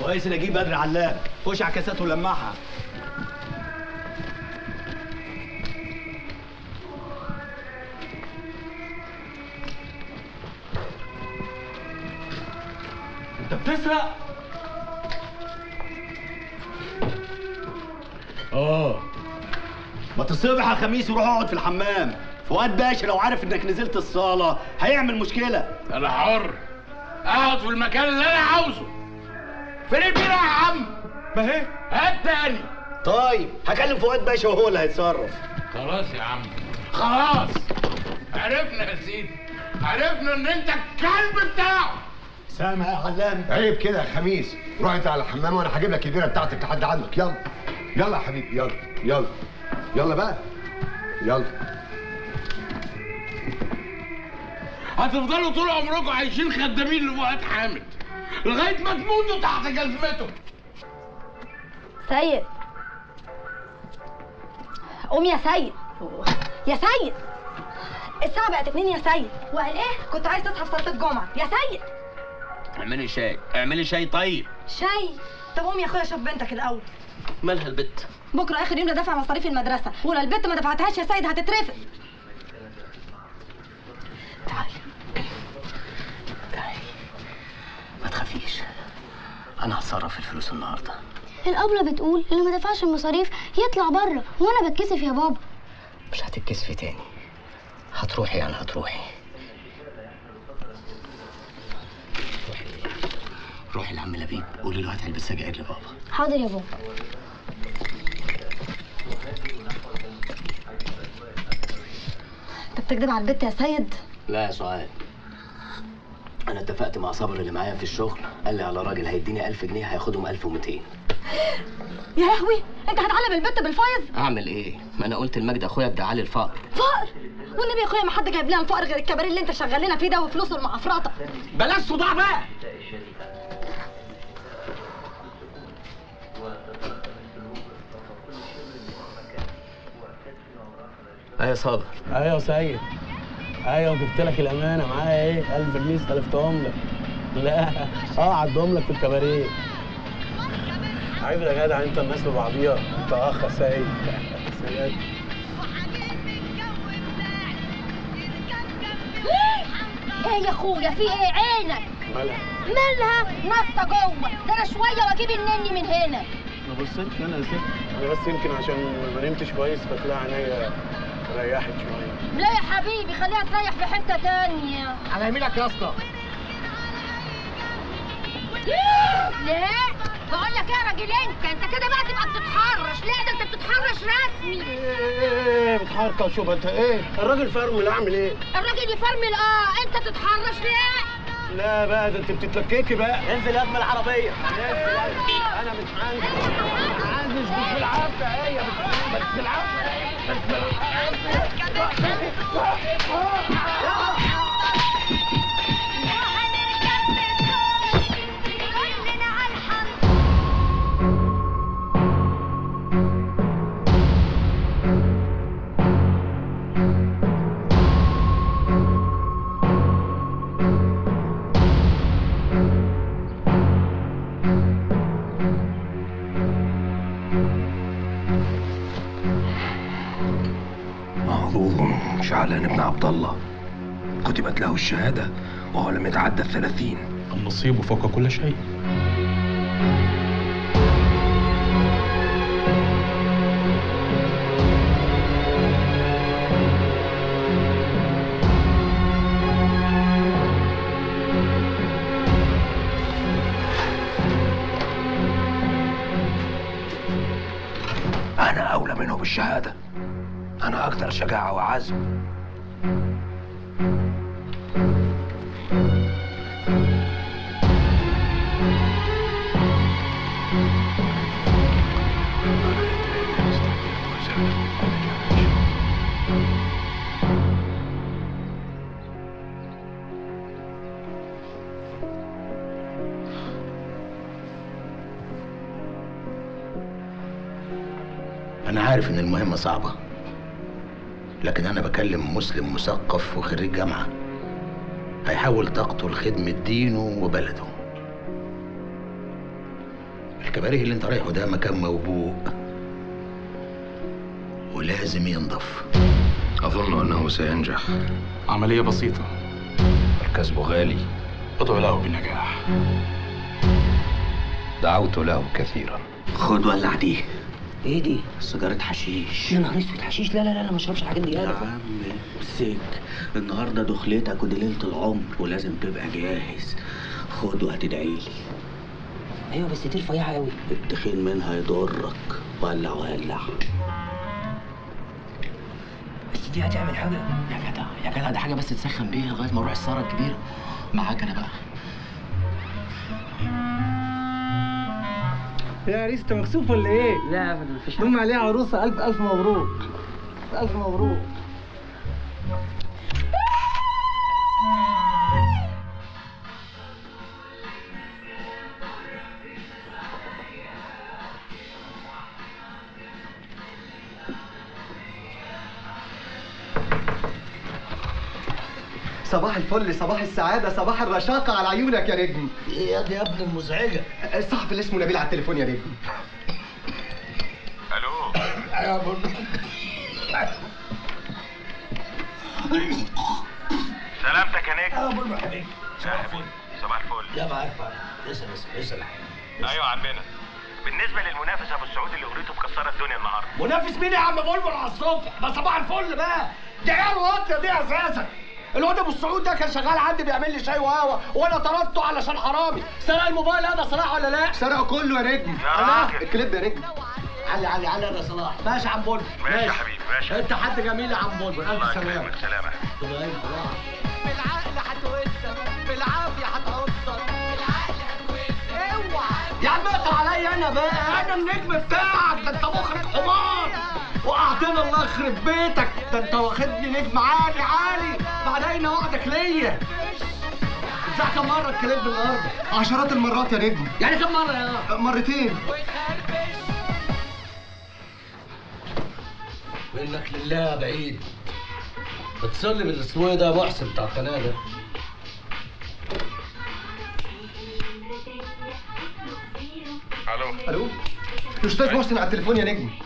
كويس نجيب بدر علام خش على الكاسات ولمعها انت بتسرق اه ما تصبح يا خميس وروح اقعد في الحمام فؤاد باشا لو عارف انك نزلت الصاله هيعمل مشكله انا حر اقعد في المكان اللي انا عاوزه فين البيرة يا عم ما هي هات تاني طيب هكلم فؤاد باشا وهو اللي هيتصرف خلاص يا عم خلاص عرفنا يا سيدي عرفنا ان انت الكلب بتاعه سامع يا علام عيب كده يا خميس روح انت على الحمام وانا هجيب لك البيره بتاعتك لحد عندك يلا يلا يا حبيبي يلا يلا يلا بقى يلا هتفضلوا طول عمركم عايشين خدامين لفؤاد حامد لغايه ما تموتوا تحت جزمته سيد قوم يا سيد يا سيد الساعة بقت اتنين يا سيد وقال ايه؟ كنت عايز تصحى في صلاة الجمعة يا سيد اعملي شاي اعملي شاي طيب شاي طب قوم يا اخويا شوف بنتك الاول مالها البت بكره اخر يوم لدفع مصاريف المدرسة ولو البنت ما دفعتهاش يا سيد هتترفد ما تخافيش انا هتصرف في الفلوس النهارده الأبلة بتقول اللي ما دفعش المصاريف يطلع بره وانا بتكسف يا بابا مش هتتكسفي تاني هتروحي يعني هتروحي روحي روحي لعم لبيب قولي له هات علبة سجاير لبابا حاضر يا بابا انت بتكذب على البنت يا سيد لا يا سعاد انا اتفقت مع صابر اللي معايا في الشغل قال لي على راجل هيديني 1000 جنيه هياخدهم 1200 يا لهوي انت هتعلم البنت بالفايز اعمل ايه ما انا قلت لمجد اخويا ادعى لي الفقر فقر والنبي يا اخويا ما حد جايب لنا فقر غير الكباريه اللي انت شغال لنا فيه ده وفلوسه المعفرطه بلاش صداع بقى ايه يا صابر ايوه يا سيد ايوه جبت لك الامانه معايا ايه 1000 جنيه استلفتهم لك لا اه عدهم لك في الكباريه عيب يا جدع انت الناس ببعضيها انت اخ يا سيد سلام ايه يا اخويا في ايه عينك مالها مالها نطه جوه ده انا شويه واجيب النني من هنا ما بصيتش انا يا ست انا بس يمكن عشان ما نمتش كويس فتلاقي عينيا ريحت شويه لا يا حبيبي خليها تريح في حته تانية على يمينك يا اسطى لا بقول لك يا راجل انت انت كده بقى تبقى بتتحرش لا ده انت بتتحرش رسمي ايه بتحركه شوف انت ايه الراجل فرمل اعمل ايه الراجل يفرمل اه انت تتحرش لا لا بقى ده انت بتتلككي بقى انزل يا ابن العربيه انا مش عندي عندي مش بالعافيه هي بس بالعافيه بس معذور شعلان بن عبد الله كتبت له الشهادة وهو لم يتعدى الثلاثين النصيب فوق كل شيء أنا أولى منه بالشهادة أنا أكثر شجاعة وعزم أنا عارف إن المهمة صعبة لكن أنا بكلم مسلم مثقف وخريج جامعة هيحاول طاقته لخدمة دينه وبلده الكباريه اللي انت رايحه ده مكان موبوء ولازم ينضف أظن أنه سينجح عملية بسيطة الكسب غالي ادعو له بالنجاح دعوت له كثيرا خد ولع دي ايه دي؟ سيجارة حشيش يا نهار اسود حشيش لا لا لا لا ما اشربش الحاجات دي يا عم امسك النهارده دخلتك ودي ليلة العمر ولازم تبقى جاهز خد وهتدعي لي ايوه بس دي رفيعة قوي التخين منها يضرك ولع ولع بس دي هتعمل حاجة يا جدع يا جدع ده حاجة بس تسخن بيها لغاية ما اروح السهرة الكبيرة معاك انا بقى يا عريس انت مكسوف ولا ايه؟ لا ابدا مفيش ضم عليها عروسه الف الف مبروك الف مبروك صباح الفل صباح السعادة صباح الرشاقة على عيونك يا نجم ايه يا دي يا ابن المزعجة الصحفي اللي اسمه نبيل على التليفون يا نجم سلامتك يا نجم يا ابو المحبين صباح الفل صباح الفل يا معاك اسال اسال اسال ايوه عمنا بالنسبه للمنافس ابو السعود اللي اغنيته مكسره الدنيا النهارده منافس مين يا عم بلبل على الصبح ما صباح الفل بقى دي عيال واطيه دي اساسا الواد ابو السعود ده كان شغال عندي بيعمل لي شاي وقهوه وانا طردته علشان حرامي سرق الموبايل هذا صلاح ولا لا سرقوا كله يا نجم يا الله راجل. الكليب يا نجم علي علي علي يا صلاح ماشي يا عم بلبل ماشي يا حبيبي ماشي انت حد جميل يا عم بلبل الله الف سلامه يكرمك سلامه بالعقل هتوسك بالعافيه هتعصك بالعقل هتوسك اوعى يا عم اقطع عليا انا بقى انا النجم بتاعك ده انت مخرج حمار وقعتنا الله يخرب بيتك ده انت واخدني نجم عالي عالي بعدين وعدك ليا اتذاع كم مره الكليب النهارده عشرات المرات يا نجم يعني كم مره يا مرتين منك لله يا بعيد بتصلي بالاسبوع ده يا محسن بتاع القناه ده الو الو الاستاذ محسن على التليفون يا نجم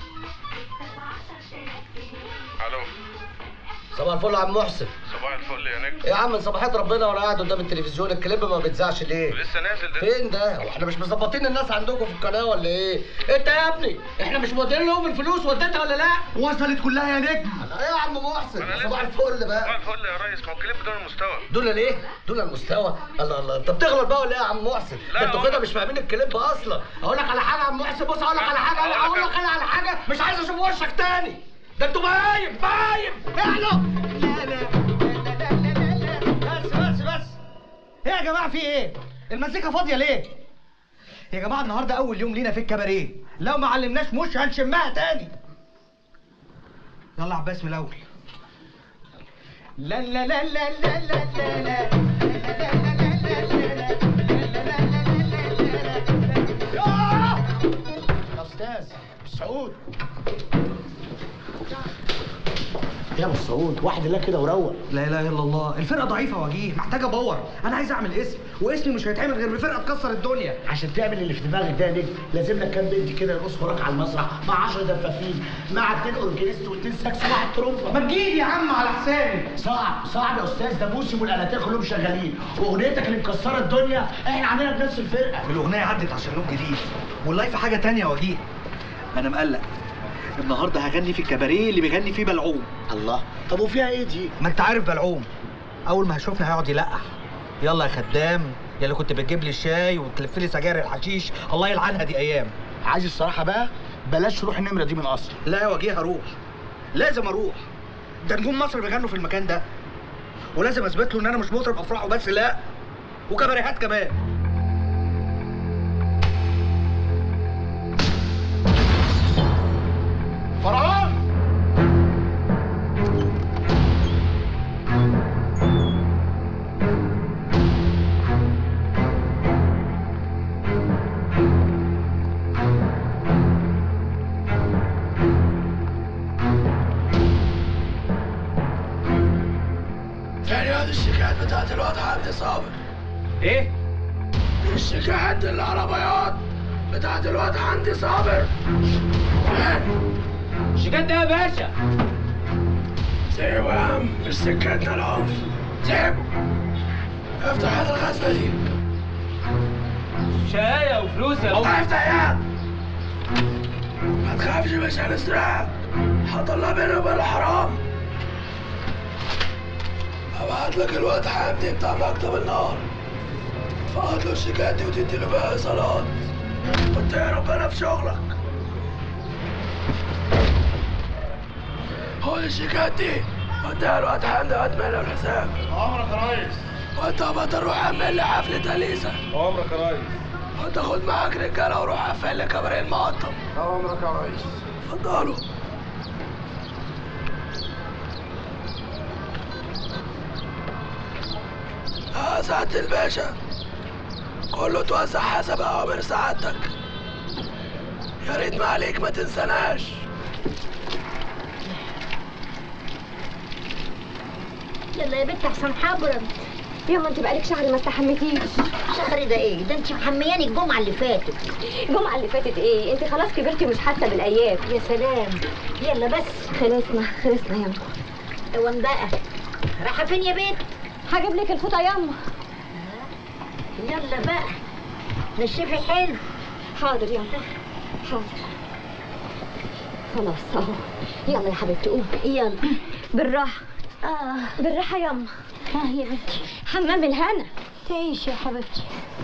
الو صباح الفل يا عم محسن صباح الفل يا نجم يا عم من صباحات ربنا وانا قاعد قدام التلفزيون الكليب ما بيتذاعش ليه لسه نازل ده فين ده؟ هو احنا مش مظبطين الناس عندكم في القناه ولا ايه؟ انت يا ابني احنا مش مودين لهم الفلوس وديتها ولا لا؟ وصلت كلها يا نجم ايه يا عم محسن؟ أنا صباح لسه- الفل صباح بقى الفل يا ريس ما هو الكليب دون المستوى دول ليه؟ دول المستوى الله الله انت بتغلط بقى ولا ايه يا عم محسن؟ لا ده انتوا هو- كده مش فاهمين الكليب اصلا اقول لك على حاجه يا عم محسن بص اقول لك على حاجه انا أقول لك اقول لك انا على حاجه مش عايز اشوف وشك تاني ده انتوا بايم بايم احنا لا لا لا لا لا لا لا بس بس بس ايه يا جماعه في ايه؟ المزيكا فاضيه ليه؟ يا جماعه النهارده اول يوم لينا في الكباريه لو ما علمناش مش هنشمها تاني يلا يا عباس من الاول لا لا لا لا لا لا لا لا يا استاذ سعود يا ابو السعود واحد الله كده وروق لا اله الا الله الفرقه ضعيفه وجيه محتاجه باور انا عايز اعمل اسم واسمي مش هيتعمل غير بفرقه تكسر الدنيا عشان تعمل اللي في دماغك ده يا نجم لازم لك كام بنت كده يرقصوا وراك على المسرح مع 10 دفافين مع اتنين اورجينيست واتنين ساكس وواحد ترومبا ما تجيلي يا عم على حسابي صعب صعب يا استاذ ده موسم والالاتين كلهم شغالين واغنيتك اللي مكسره الدنيا احنا عاملينها بنفس الفرقه الاغنيه عدت عشان لون جديد واللايف حاجه تانية وجيه انا مقلق النهارده هغني في الكباريه اللي بيغني فيه بلعوم الله طب وفيها ايه دي ما انت عارف بلعوم اول ما هيشوفنا هيقعد يلقح يلا يا خدام يا اللي كنت بتجيب لي الشاي وتلف لي سجاير الحشيش الله يلعنها دي ايام عايز الصراحه بقى بلاش تروح النمره دي من اصل لا يا وجيه هروح لازم اروح ده نجوم مصر بيغنوا في المكان ده ولازم اثبت له ان انا مش مطرب افراح وبس لا وكباريهات كمان فرعون تاني هذه الشيكات بتاعت الواد عبد صابر ايه الشيكات العربيات بتاعت الواد عندي صابر شيكات ده يا باشا سيبه يا عم مش سكتنا العنف سيبه افتح هذا الغزلة دي شقاية وفلوس يا الله يفتح يا ما تخافش مش هنسرقك هطلع بيني وبين الحرام ابعت لك الواد حمدي بتاع مكتب النار فقط له الشيكات دي وتدي له بقى صلاة واتقي ربنا في شغلك خد الشيكات دي وديها الواد حمدي وهات منها الحساب عمرك يا ريس وانت بقى روح اعمل لي حفلة اليسا عمرك يا ريس وانت خد معاك رجاله وروح قفل لي كباريه المقطم عمرك يا ريس اتفضلوا اه سعادة الباشا كله توزع حسب اوامر سعادتك يا ريت ما عليك ما تنساناش يلا يا بنت احسن حبرا يلا انت بقالك شهر ما استحميتيش شهر ده ايه ده انت محمياني الجمعه اللي فاتت الجمعه اللي فاتت ايه انت خلاص كبرتي ومش حاسه بالايام يا سلام يلا بس خلصنا خلصنا يلا اوان بقى رايحه فين يا بنت هجيب لك الفوطه ياما يلا بقى نشفي حلو حاضر يلا حاضر خلاص اهو يلا يا حبيبتي قومي يلا بالراحه اه بالراحه ياما اه يا بنتي حمام الهنا تعيش يا حبيبتي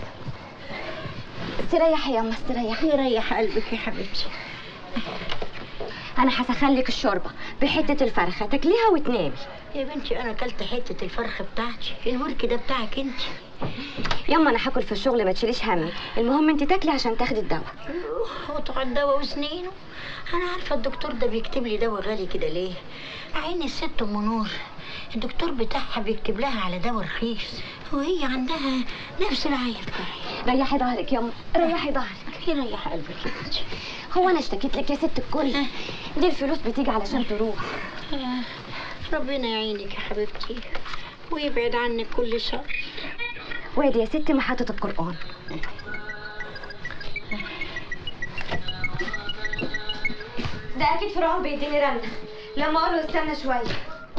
استريحي ياما استريحي يريح قلبك يا حبيبتي انا هسخن لك الشوربه بحته الفرخه تاكليها وتنامي يا بنتي انا اكلت حته الفرخ بتاعتي الورك ده بتاعك انت ياما انا هاكل في الشغل ما تشيليش همي المهم انت تاكلي عشان تاخدي الدواء وتقعد دواء وسنينه انا عارفه الدكتور ده بيكتب لي دواء غالي كده ليه عيني الست ام نور الدكتور بتاعها بيكتب لها على دواء رخيص وهي عندها نفس العيب بتاعي ريحي ظهرك ياما ريحي ظهرك يريح قلبك يا بنتي هو انا اشتكيت لك يا ست الكل دي الفلوس بتيجي علشان تروح آه، ربنا يعينك يا حبيبتي ويبعد عنك كل شر وادي يا ستي محطة القرآن ده اكيد فرعون بيديني رنة لما اقول له استنى شوية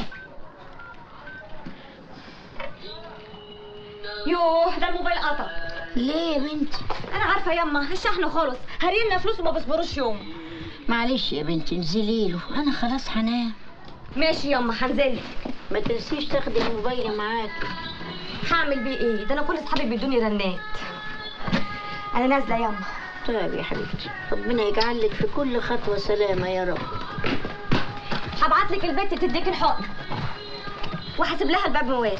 يوه ده الموبايل قطع ليه يا بنتي انا عارفه ياما الشحن خلص هرينا فلوس وما بيصبروش يوم معلش يا بنتي انزلي له انا خلاص هنام ماشي ياما هنزلك ما تنسيش تاخدي الموبايل معاكي هعمل بيه ايه ده انا كل اصحابي بيدوني رنات انا نازله ياما طيب يا حبيبتي ربنا يجعل لك في كل خطوه سلامه يا رب هبعت لك البت تديك الحقن وهسيب لها الباب موارد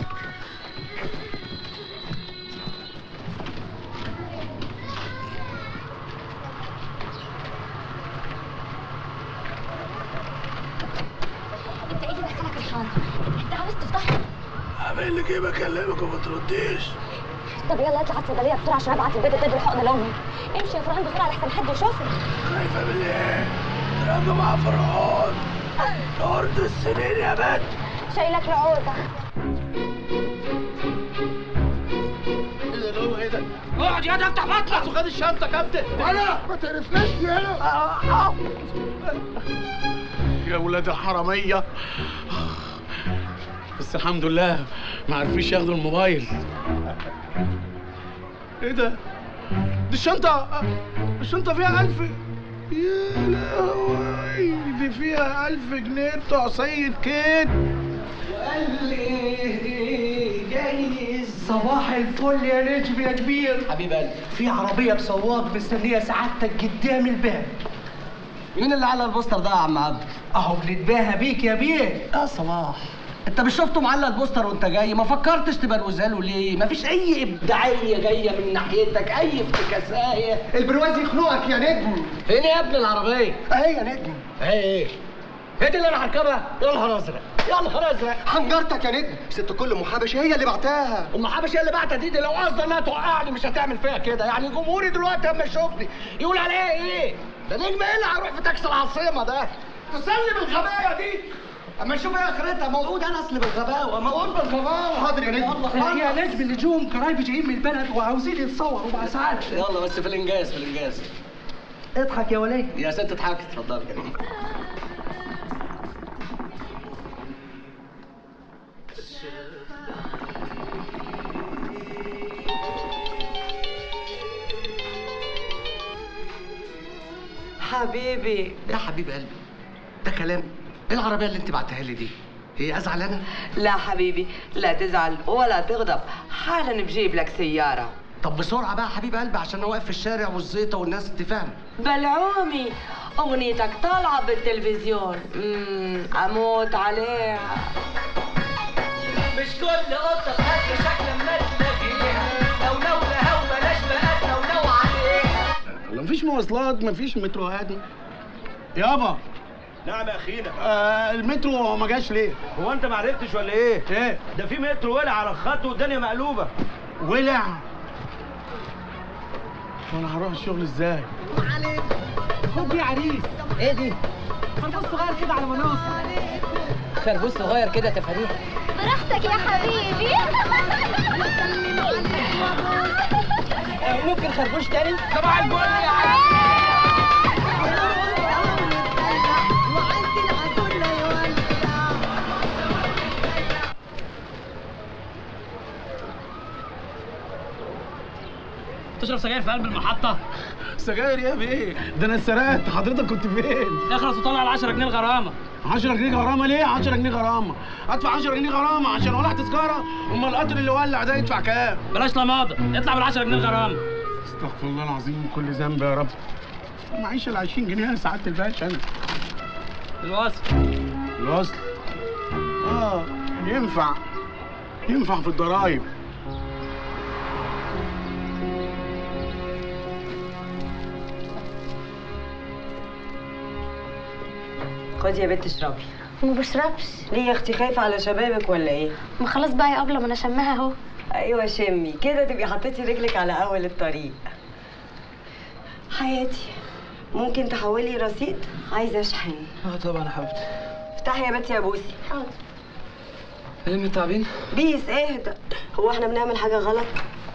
انت ايه اللي دخلك الحاره انت عاوز تفتحها اعمل لك ايه بكلمك وما ترديش طب يلا اطلع الصيدليه بسرعه عشان ابعت البيت تدي الحقن لامي امشي يا فرحان بسرعه لحسن حد يشوفك خايفه من ايه؟ راجع مع فرعون طرد السنين يا بنت شايلك العوزه ايه ده؟ اقعد يا ده افتح بطلك وخد الشنطه كابتن ولا ما تعرفناش هنا يا ولاد الحرامية بس الحمد لله ما عرفوش ياخدوا الموبايل ايه ده؟ دي الشنطة الشنطة فيها ألف يا لهوي دي فيها ألف جنيه بتوع سيد كيد وقال لي جايز صباح الفل يا نجم يا كبير حبيب قلبي في عربيه بسواق مستنيه سعادتك قدام الباب مين اللي على البوستر ده يا عم عبد اهو بنتباهى بيك يا بيه يا صلاح انت مش شفته معلق البوستر وانت جاي ما فكرتش تبروزها له ليه مفيش اي ابداعيه جايه من ناحيتك اي افتكاسايه البرواز يخنقك يا نجم فين يا ابن العربيه اهي يا نجم ايه ايه هي دي اللي انا هركبها يا نهار ازرق يا نهار ازرق حنجرتك يا نجم ست كل محابش هي اللي بعتها المحابش هي اللي بعتها دي, دي لو قصدها انها توقعني مش هتعمل فيها كده يعني جمهوري دلوقتي لما يشوفني يقول عليا ايه ده نجم ايه اللي هيروح في تاكسي العاصمه ده تسلم الغبايه دي اما نشوف ايه اخرتها موعود انا اصل بالغباوه موعود بالغباوه حاضر يا نجم يا نجم النجوم قرايبي جايين من البلد وعاوزين يتصوروا مع سعادة يلا بس في الانجاز في الانجاز اضحك يا وليد يا ست اضحكي اتفضلي حبيبي يا حبيب قلبي ده كلام ايه العربيه اللي انت بعتها لي دي هي ازعل انا لا حبيبي لا تزعل ولا تغضب حالا بجيب لك سيارة طب بسرعه بقى يا حبيب قلبي عشان انا واقف في الشارع والزيطه والناس تفهم بلعومي أغنيتك طالعة بالتلفزيون مم، أموت عليها مش كل قطة خد شكل ما تلاقيها لو لو لها وبلاش بقى لو لو عليها ولا مفيش مواصلات مفيش متروهات يابا نعم يا اخينا آه المترو ما جاش ليه؟ هو انت ما عرفتش ولا ايه؟ ايه؟ ده في مترو ولع على الخط والدنيا مقلوبه ولع وانا هروح الشغل ازاي؟ خد دي عريس ايه دي؟ خربوش صغير كده على مناص خربوش صغير كده تفاريح براحتك يا حبيبي ممكن خربوش تاني؟ صباح الفل يا عم تشرب سجاير في قلب المحطة سجاير يا بيه ده انا اتسرقت حضرتك كنت فين؟ اخلص وطلع ال 10 جنيه الغرامة 10 جنيه غرامه ليه 10 جنيه غرامه ادفع 10 جنيه غرامه عشان ولع تذكره امال القطر اللي ولع ده يدفع كام بلاش لماضة اطلع بال 10 جنيه الغرامة استغفر الله العظيم من كل ذنب يا رب معيش ال 20 جنيه يا سعاده الباشا انا الوصل الوصل اه ينفع ينفع في الضرايب خدي يا بنت اشربي ما بشربش ليه يا اختي خايفة على شبابك ولا ايه؟ ما خلاص بقى يا ابله ما انا شمها اهو ايوه شمي كده تبقي حطيتي رجلك على اول الطريق حياتي ممكن تحولي رصيد عايزه اشحن اه طبعا يا حبيبتي افتحي يا بنتي يا بوسي حاضر ايه من تعبين؟ بيس اهدى هو احنا بنعمل حاجه غلط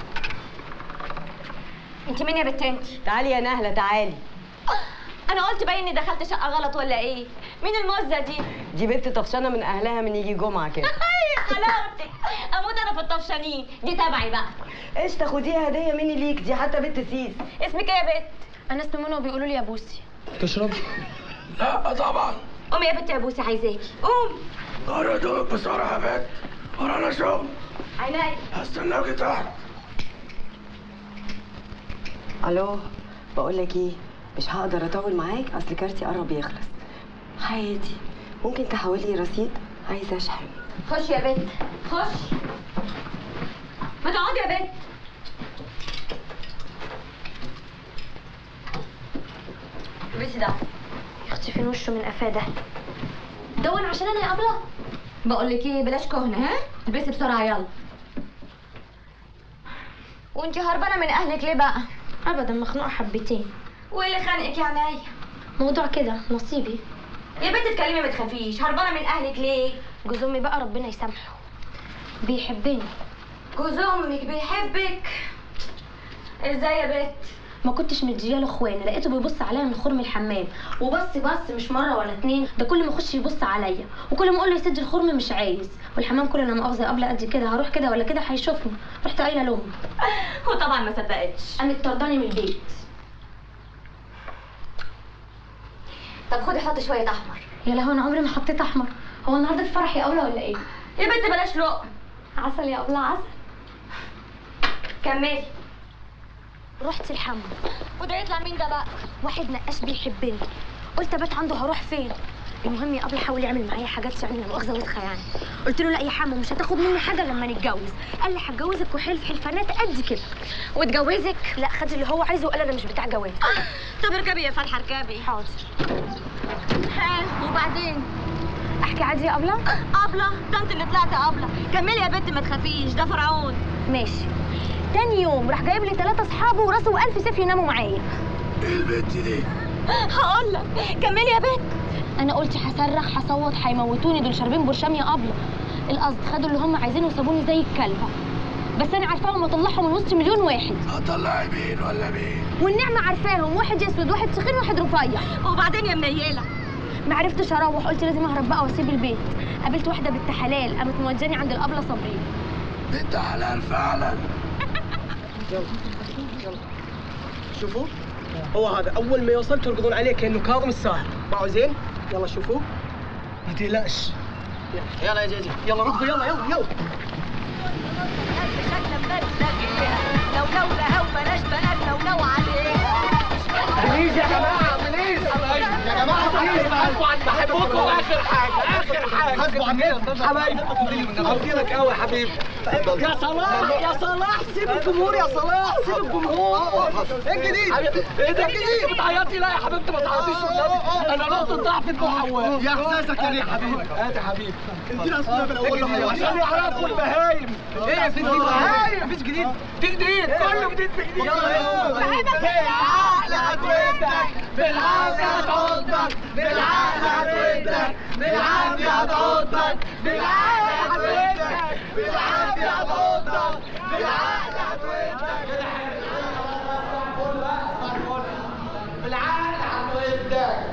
انت مين يا بنت انت تعالي يا نهله تعالي انا قلت باين اني دخلت شقه غلط ولا ايه مين الموزه دي دي بنت طفشانه من اهلها من يجي جمعه كده يا حلاوتك اموت انا في الطفشانين دي تبعي بقى ايش تاخديها هديه مني ليك دي حتى بنت سيس اسمك ايه يا بنت انا اسمي منى وبيقولوا لي يا بوسي تشرب؟ لا طبعا قومي يا بنت يا بوسي عايزاكي قوم ورا دوب بسرعة يا بنت ورانا شغل عينيا هستناكي تحت الو بقول لك ايه مش هقدر اطول معاك اصل كارتي قرب يخلص حياتي ممكن تحولي رصيد عايزه اشحن خش يا بنت خش ما تقعدي يا بنت بس ده اختي فين وشه من قفاه ده دون عشان انا يا ابله بقول لك ايه بلاش كهنه ها البسي بسرعه يلا وانت هربانه من اهلك ليه بقى ابدا مخنوقه حبتين وايه اللي خانقك يا عينيا موضوع كده نصيبي يا بنت اتكلمي ما تخافيش هربانه من اهلك ليه جوز امي بقى ربنا يسامحه بيحبني جوز امك بيحبك ازاي يا بنت ما كنتش مدياله اخواني لقيته بيبص عليا من خرم الحمام وبص بص مش مره ولا اتنين ده كل ما يخش يبص عليا وكل ما اقول له يسد الخرم مش عايز والحمام كل ما مؤاخذه قبل قد كده هروح كده ولا كده هيشوفني رحت قايله لامي وطبعا ما صدقتش قامت طرداني من البيت طب خدي حطي شويه احمر يا لهوي انا عمري ما حطيت احمر هو النهارده في فرح يا اولى ولا ايه يا بنت بلاش لقم عسل يا اولى عسل كملي رحت الحمام وده يطلع مين ده بقى واحد نقاش بيحبني قلت ابات عنده هروح فين المهم يا ابله حاول يعمل معايا حاجات يعني لا مؤاخذه وسخه يعني قلت له لا يا حمو مش هتاخد مني حاجه لما نتجوز قال لي هتجوزك وحلف حلفانات قد كده واتجوزك لا خد اللي هو عايزه وقال انا مش بتاع جواز طب اركبي يا فالحه اركبي حاضر ها وبعدين احكي عادي يا ابله ابله ده انت اللي طلعت ابله كملي يا بنت ما تخافيش ده فرعون ماشي تاني يوم راح جايب لي ثلاثة اصحابه وراسه والف سيف يناموا معايا ايه البنت دي؟ هقول لك كملي يا بنت انا قلت هصرخ هصوت هيموتوني دول شاربين برشام يا ابله القصد خدوا اللي هم عايزينه وسابوني زي الكلبه بس انا عارفاهم اطلعهم من وسط مليون واحد اطلعي مين ولا مين والنعمه عارفاهم واحد اسود واحد تخين واحد رفيع وبعدين يا منيله ما عرفتش اروح قلت لازم اهرب بقى واسيب البيت قابلت واحده بنت حلال قامت موداني عند الابله صابرين بنت حلال فعلا يلا يلا شوفوا هو هذا اول ما يوصل تركضون عليه كانه كاظم الساهر معه زين يلا شوفوا ما تقلقش يلا يلا يا جيجي يلا ركضوا يلا يلا يلا شكلا بدنا فيها لو لولا وبلاش بقى لو عليها بليز يا جماعه بليز يا جماعه بليز حاسبوا عن بحبكم اخر حاجه اخر حاجه حاسبوا عننا حبايبي ارضيلك قوي يا حبيبي يا صلاح يا صلاح سيب الجمهور يا صلاح سيب الجمهور ايه الجديد؟ ايه ده الجديد؟ بتعيطي لا يا حبيبتي ما تعيطيش والنبي انا نقطه ضعف المحول يا احساسك يا ريت حبيبي هات يا حبيبي ادينا اصلا من اول عشان يعرفوا البهايم ايه في جديد بهايم مفيش جديد في جديد كله جديد في جديد يلا يلا بالعقل هتودك بالعافية هتعضك بالعقل هتودك بالعافية هتعضك بالعقل هتودك بالعافية هتعضك بالعقل هتودك بالعقل هتودك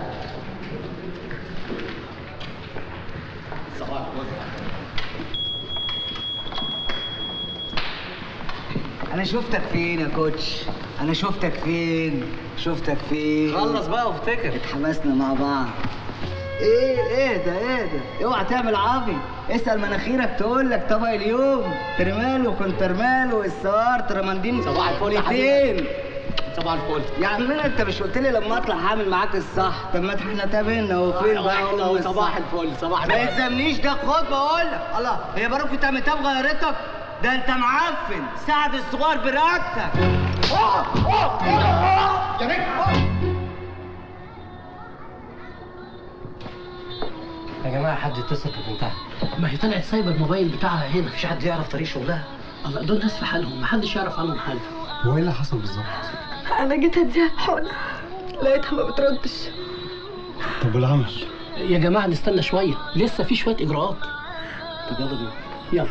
صباح انا شفتك فين يا كوتش انا شفتك فين شفتك فين خلص بقى وافتكر اتحمسنا مع بعض ايه ايه ده ايه ده اوعى تعمل عافي اسال مناخيرك تقول لك طبق اليوم ترمال وكونترمال والسوار ترمندين صباح الفل يا فين صباح الفل يا عمنا انت مش قلت لي لما اطلع هعمل معاك الصح طب ما احنا تابعنا وفين بقى احنا أم صباح الصح؟ الفل صباح ما الفل يلزمنيش ده خد بقول لك الله هي باروك انت متاب غيرتك ده انت معفن ساعد الصغار برقبتك يا نجم يا جماعه حد اتصل ببنتها ما هي طلعت سايبه الموبايل بتاعها هنا مفيش حد يعرف طريق شغلها الله دول ناس في حالهم محدش يعرف عنهم حاجه هو ايه اللي حصل بالظبط؟ انا جيت اديها حقنه لقيتها ما بتردش طب والعمل؟ يا جماعه نستنى شويه لسه في شويه اجراءات طب يلا بينا يلا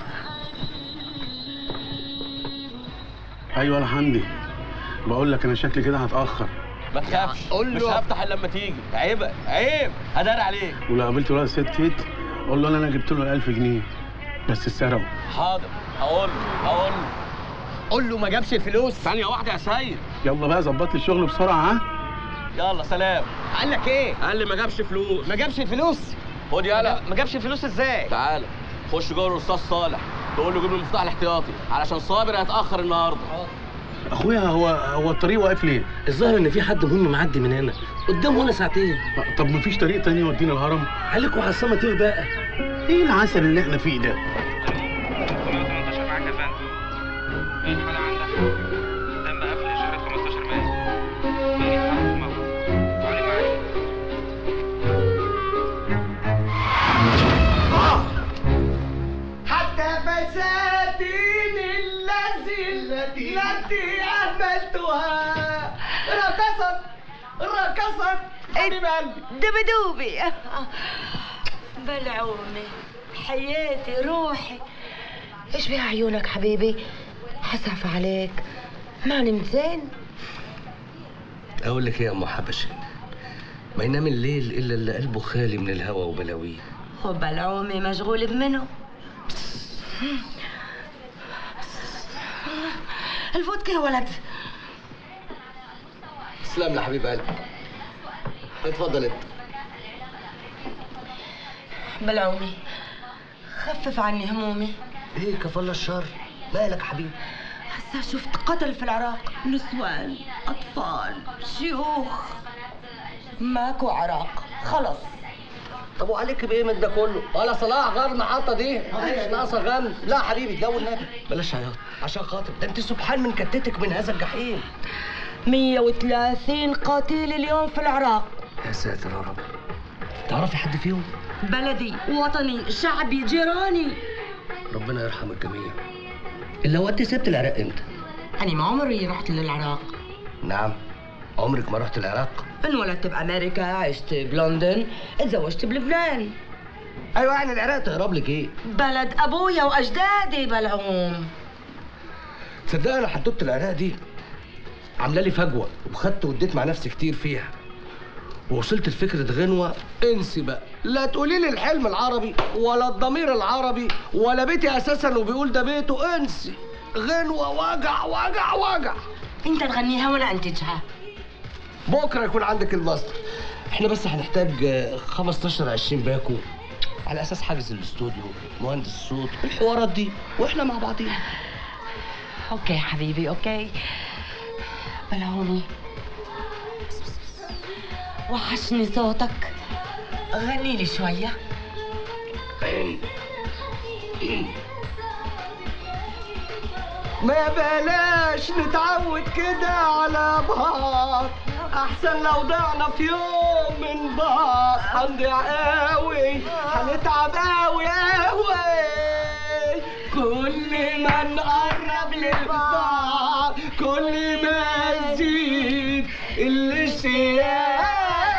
ايوه يا حمدي بقول لك انا شكلي كده هتاخر ما تخافش قول له مش هفتح الا لما تيجي عيب عيب هدار عليك ولو قابلت ولاد ست كيت قول له انا جبت له ال 1000 جنيه بس اتسرقوا حاضر هقول له هقول له قول له ما جابش الفلوس ثانية واحدة يا سيد يلا بقى ظبط لي الشغل بسرعه ها يلا سلام قال لك ايه؟ قال لي ما جابش فلوس ما جابش الفلوس خد يلا ما جابش الفلوس ازاي؟ تعالى خش جوه الاستاذ صالح تقول له جيب لي المفتاح الاحتياطي علشان صابر هيتاخر النهارده اخويا هو هو الطريق واقف ليه؟ الظاهر ان في حد مهم معدي من هنا قدامه هنا ساعتين طب مفيش طريق تاني يودينا الهرم؟ عليكم على السما بقى ايه العسل اللي احنا فيه ده؟ تم قفل اشاره 15 مايو بقيت حرف موجود وعليه معايا حتى فساتين الذي التي أهملتها رقصت رقصت حبيب قلبي دبدوبي بلعومي حياتي روحي ايش بيها عيونك حبيبي حسف عليك ما نمت زين اقول لك ايه يا ام حبشي ما ينام الليل الا اللي قلبه خالي من الهوى وبلاويه وبلعومي مشغول بمنه الفودكا يا ولد تسلم لي حبيب قلبي اتفضل انت بلعومي خفف عني همومي ايه كفالة الشر مالك حبيبي هسا شفت قتل في العراق نسوان أطفال شيوخ ماكو عراق خلص طب وعليك بايه من ده كله؟ ولا صلاح غير المحطه دي مفيش ناقصه غم لا حبيبي جو النبي بلاش عياط عشان خاطر ده انت سبحان من كتتك من هذا الجحيم 130 قتيل اليوم في العراق يا ساتر يا رب تعرفي حد فيهم؟ بلدي وطني شعبي جيراني ربنا يرحم الجميع الا هو انت سبت العراق امتى؟ أنا ما عمري رحت للعراق نعم عمرك ما رحت العراق انولدت بامريكا عشت بلندن اتزوجت بلبنان ايوه يعني العراق تهرب لك ايه بلد ابويا واجدادي بلعوم تصدق انا حدوته العراق دي عامله لي فجوه وخدت واديت مع نفسي كتير فيها ووصلت لفكره غنوه انسي بقى لا تقولي لي الحلم العربي ولا الضمير العربي ولا بيتي اساسا وبيقول ده بيته انسي غنوه وجع وجع وجع انت تغنيها ولا انتجها بكره يكون عندك الماستر احنا بس هنحتاج آه، 15 20 باكو على اساس حاجز الاستوديو مهندس الصوت الحوارات دي واحنا مع بعضينا اوكي حبيبي اوكي بلعومي وحشني صوتك غني لي شويه ما بلاش نتعود كده على بعض احسن لو ضعنا في يوم من بعض هنضيع قوي هنتعب قوي قوي كل ما نقرب لبعض كل ما يزيد الاشتياق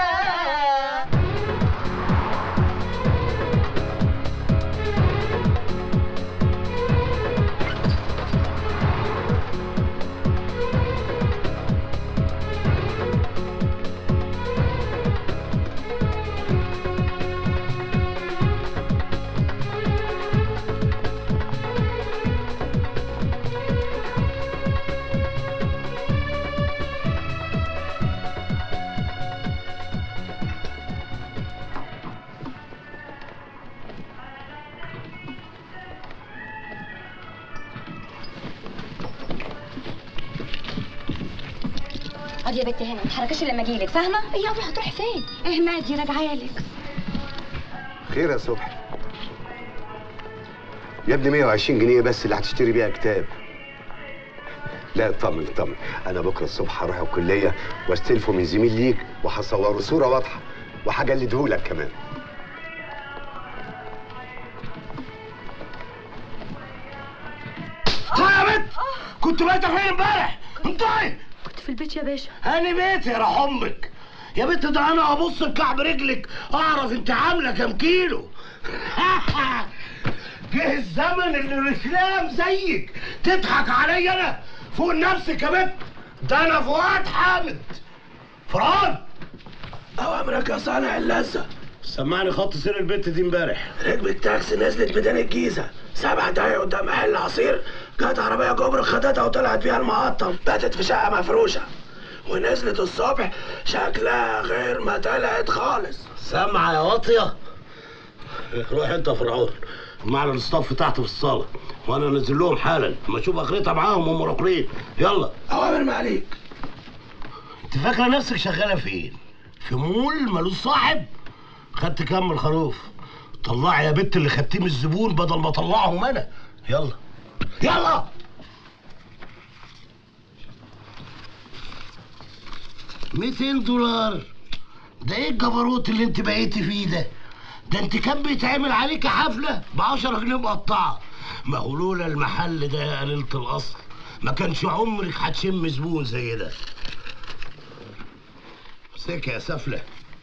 اقعدي يا بنتي هنا ما تتحركيش لما اجيلك فاهمه يلا هتروحي فين ايه مادي راجعه لك خير يا صبحي يا ابني 120 جنيه بس اللي هتشتري بيها كتاب لا اطمن اطمن انا بكره الصبح هروح الكليه واستلفه من زميل ليك وهصوره صوره واضحه وهجلدهولك كمان ها يا بنت كنت بايته فين امبارح؟ انطقي كنت في البيت يا باشا هاني بيتي يا راح امك يا بنت ده انا ابص بكعب رجلك اعرف انت عامله كام كيلو جه الزمن اللي الاسلام زيك تضحك عليا انا فوق نفسك يا بنت ده انا فؤاد حامد فرعون اوامرك يا صانع اللذة سمعني خط سير البت دي امبارح ركبت تاكسي نزلت ميدان الجيزة سبع دقايق قدام محل عصير جت عربية جبر خدتها وطلعت بيها المقطم باتت في شقة مفروشة ونزلت الصبح شكلها غير ما طلعت خالص سامعة يا واطية روح انت يا فرعون معنا الاستاف تحت في الصالة وانا نازل لهم حالا اما اشوف اخرتها معاهم هم راكلين يلا اوامر ما عليك انت فاكرة نفسك شغالة فين؟ في مول ملوش صاحب؟ خدت كام من الخروف؟ طلعي يا بت اللي خدتيه من الزبون بدل ما اطلعهم انا يلا يلا 200 دولار ده ايه الجبروت اللي انت بقيتي فيه ده؟ ده انت كان بيتعمل عليك حفلة ب 10 جنيه مقطعة ما هو لولا المحل ده يا قليلة الأصل ما كانش عمرك هتشم زبون زي ده سكة يا سفلة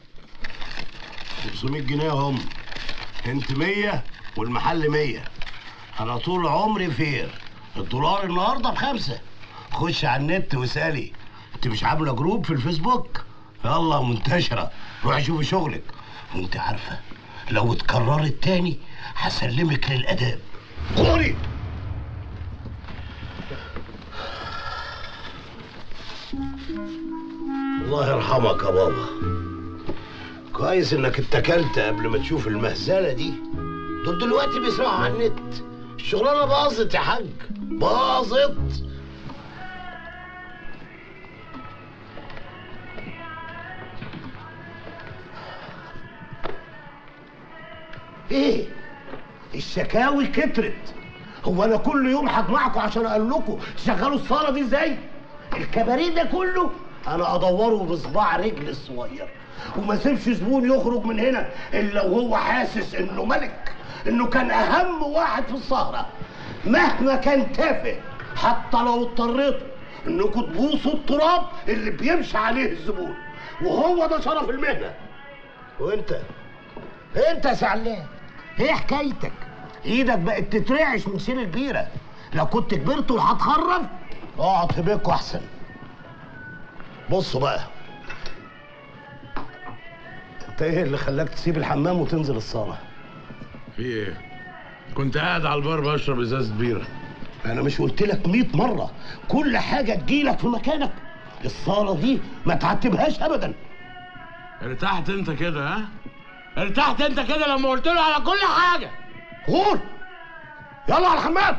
500 جنيه هم انت 100 والمحل 100 انا طول عمري فير الدولار النهارده بخمسة خش على النت واسالي انت مش عامله جروب في الفيسبوك يلا منتشره روحي شوفي شغلك وانت عارفه لو اتكررت تاني هسلمك للاداب قولي الله يرحمك يا بابا كويس انك اتكلت قبل ما تشوف المهزله دي دول دلوقتي بيسمعوا على النت الشغلانه باظت يا حاج باظت ايه الشكاوي كترت هو انا كل يوم هجمعكم عشان اقول لكم تشغلوا الصاله دي ازاي الكباريه ده كله انا ادوره بصباع رجل الصغير وما سيبش زبون يخرج من هنا الا وهو حاسس انه ملك انه كان اهم واحد في السهره مهما كان تافه حتى لو اضطريت انكم تبوسوا التراب اللي بيمشي عليه الزبون وهو ده شرف المهنه وانت انت يا سعلان ايه حكايتك ايدك بقت تترعش من شيل البيره لو كنت كبرت وهتخرف اقعد في بيتكوا احسن بصوا بقى انت ايه اللي خلاك تسيب الحمام وتنزل الصاله في ايه؟ كنت قاعد على البار بشرب ازازه بيره انا مش قلت لك 100 مره كل حاجه تجيلك في مكانك الصاله دي ما تعتبهاش ابدا ارتحت انت كده ها؟ ارتحت انت كده لما قلت له على كل حاجه غور يلا على الحمام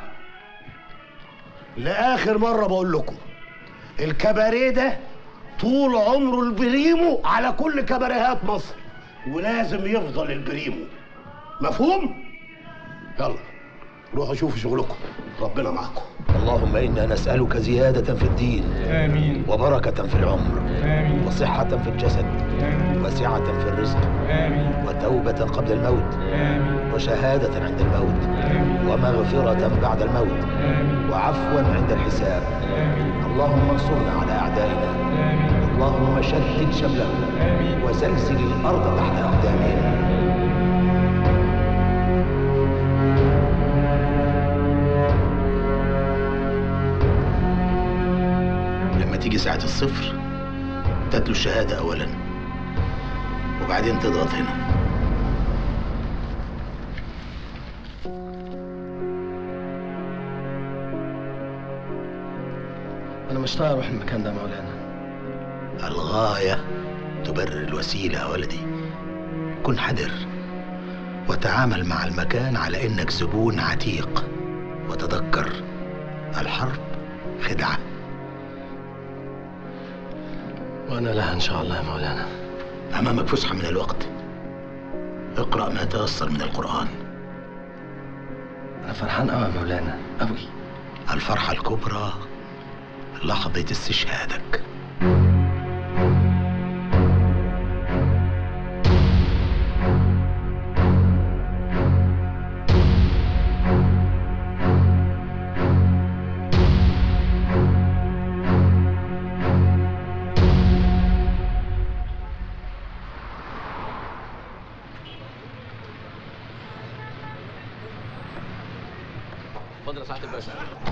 لاخر مره بقول لكم الكباريه ده طول عمره البريمو على كل كباريهات مصر ولازم يفضل البريمو مفهوم يلا روحوا شوفوا شغلكم ربنا معاكم اللهم إنا نسألك زيادة في الدين آمين وبركة في العمر آمين وصحة في الجسد وسعة في الرزق آمين وتوبة قبل الموت آمين وشهادة عند الموت ومغفرة بعد الموت وعفوا عند الحساب اللهم انصرنا على أعدائنا اللهم شتت شملهم وزلزل الأرض تحت أقدامهم لما تيجي ساعة الصفر تتلو الشهادة أولا وبعدين تضغط هنا انا مش طايق اروح المكان ده يا مولانا الغاية تبرر الوسيلة يا ولدي كن حذر وتعامل مع المكان على إنك زبون عتيق وتذكر الحرب خدعة وانا لها ان شاء الله يا مولانا أمامك فسحة من الوقت اقرأ ما تيسر من القرآن انا فرحان قوي يا مولانا قوي الفرحة الكبرى لحظة استشهادك اتفضل يا سعاده الباشا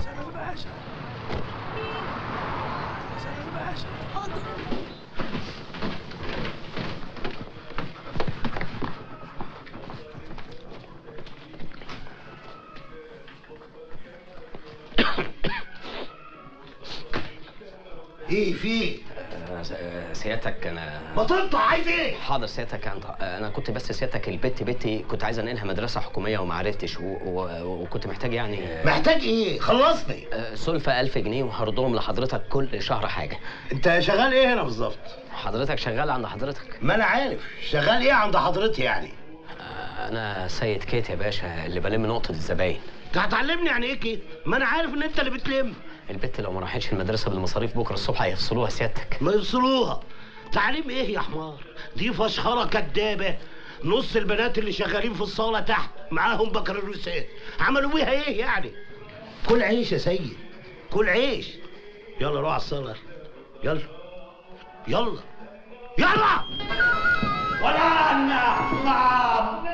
ايه في آه، سيادتك انا ما تنطق عايز ايه حاضر سيادتك انت انا كنت بس سيادتك البت بنتي كنت عايز انقلها مدرسه حكوميه وما عرفتش و... و... وكنت محتاج يعني محتاج ايه خلصني آه، سلفة 1000 جنيه وهردهم لحضرتك كل شهر حاجه انت شغال ايه هنا بالظبط حضرتك شغال عند حضرتك ما انا عارف شغال ايه عند حضرتي يعني آه، انا سيد كيت يا باشا اللي بلم نقطه الزباين انت هتعلمني يعني ايه كده ما انا عارف ان انت اللي بتلم البت لو ما راحتش المدرسه بالمصاريف بكره الصبح هيفصلوها سيادتك ما يفصلوها تعليم ايه يا حمار دي فشخره كدابه نص البنات اللي شغالين في الصاله تحت معاهم بكالوريوسات عملوا بيها ايه يعني كل عيش يا سيد كل عيش يلا روح على الصاله يلا يلا يلا ولا نعم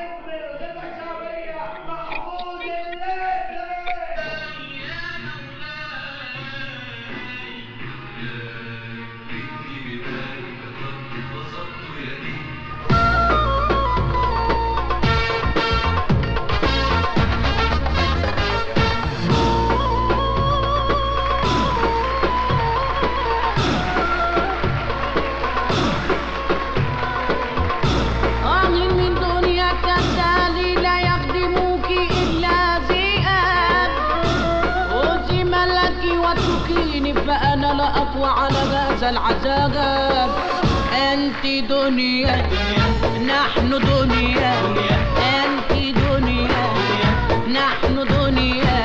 آه من دنيا كالتالي لا يخدمك إلا ذئاب خذي ملكي واتركيني فأنا لا أقوى على هذا العذاب أنت دنيا نحن دنيا أنت دنيا نحن دنيا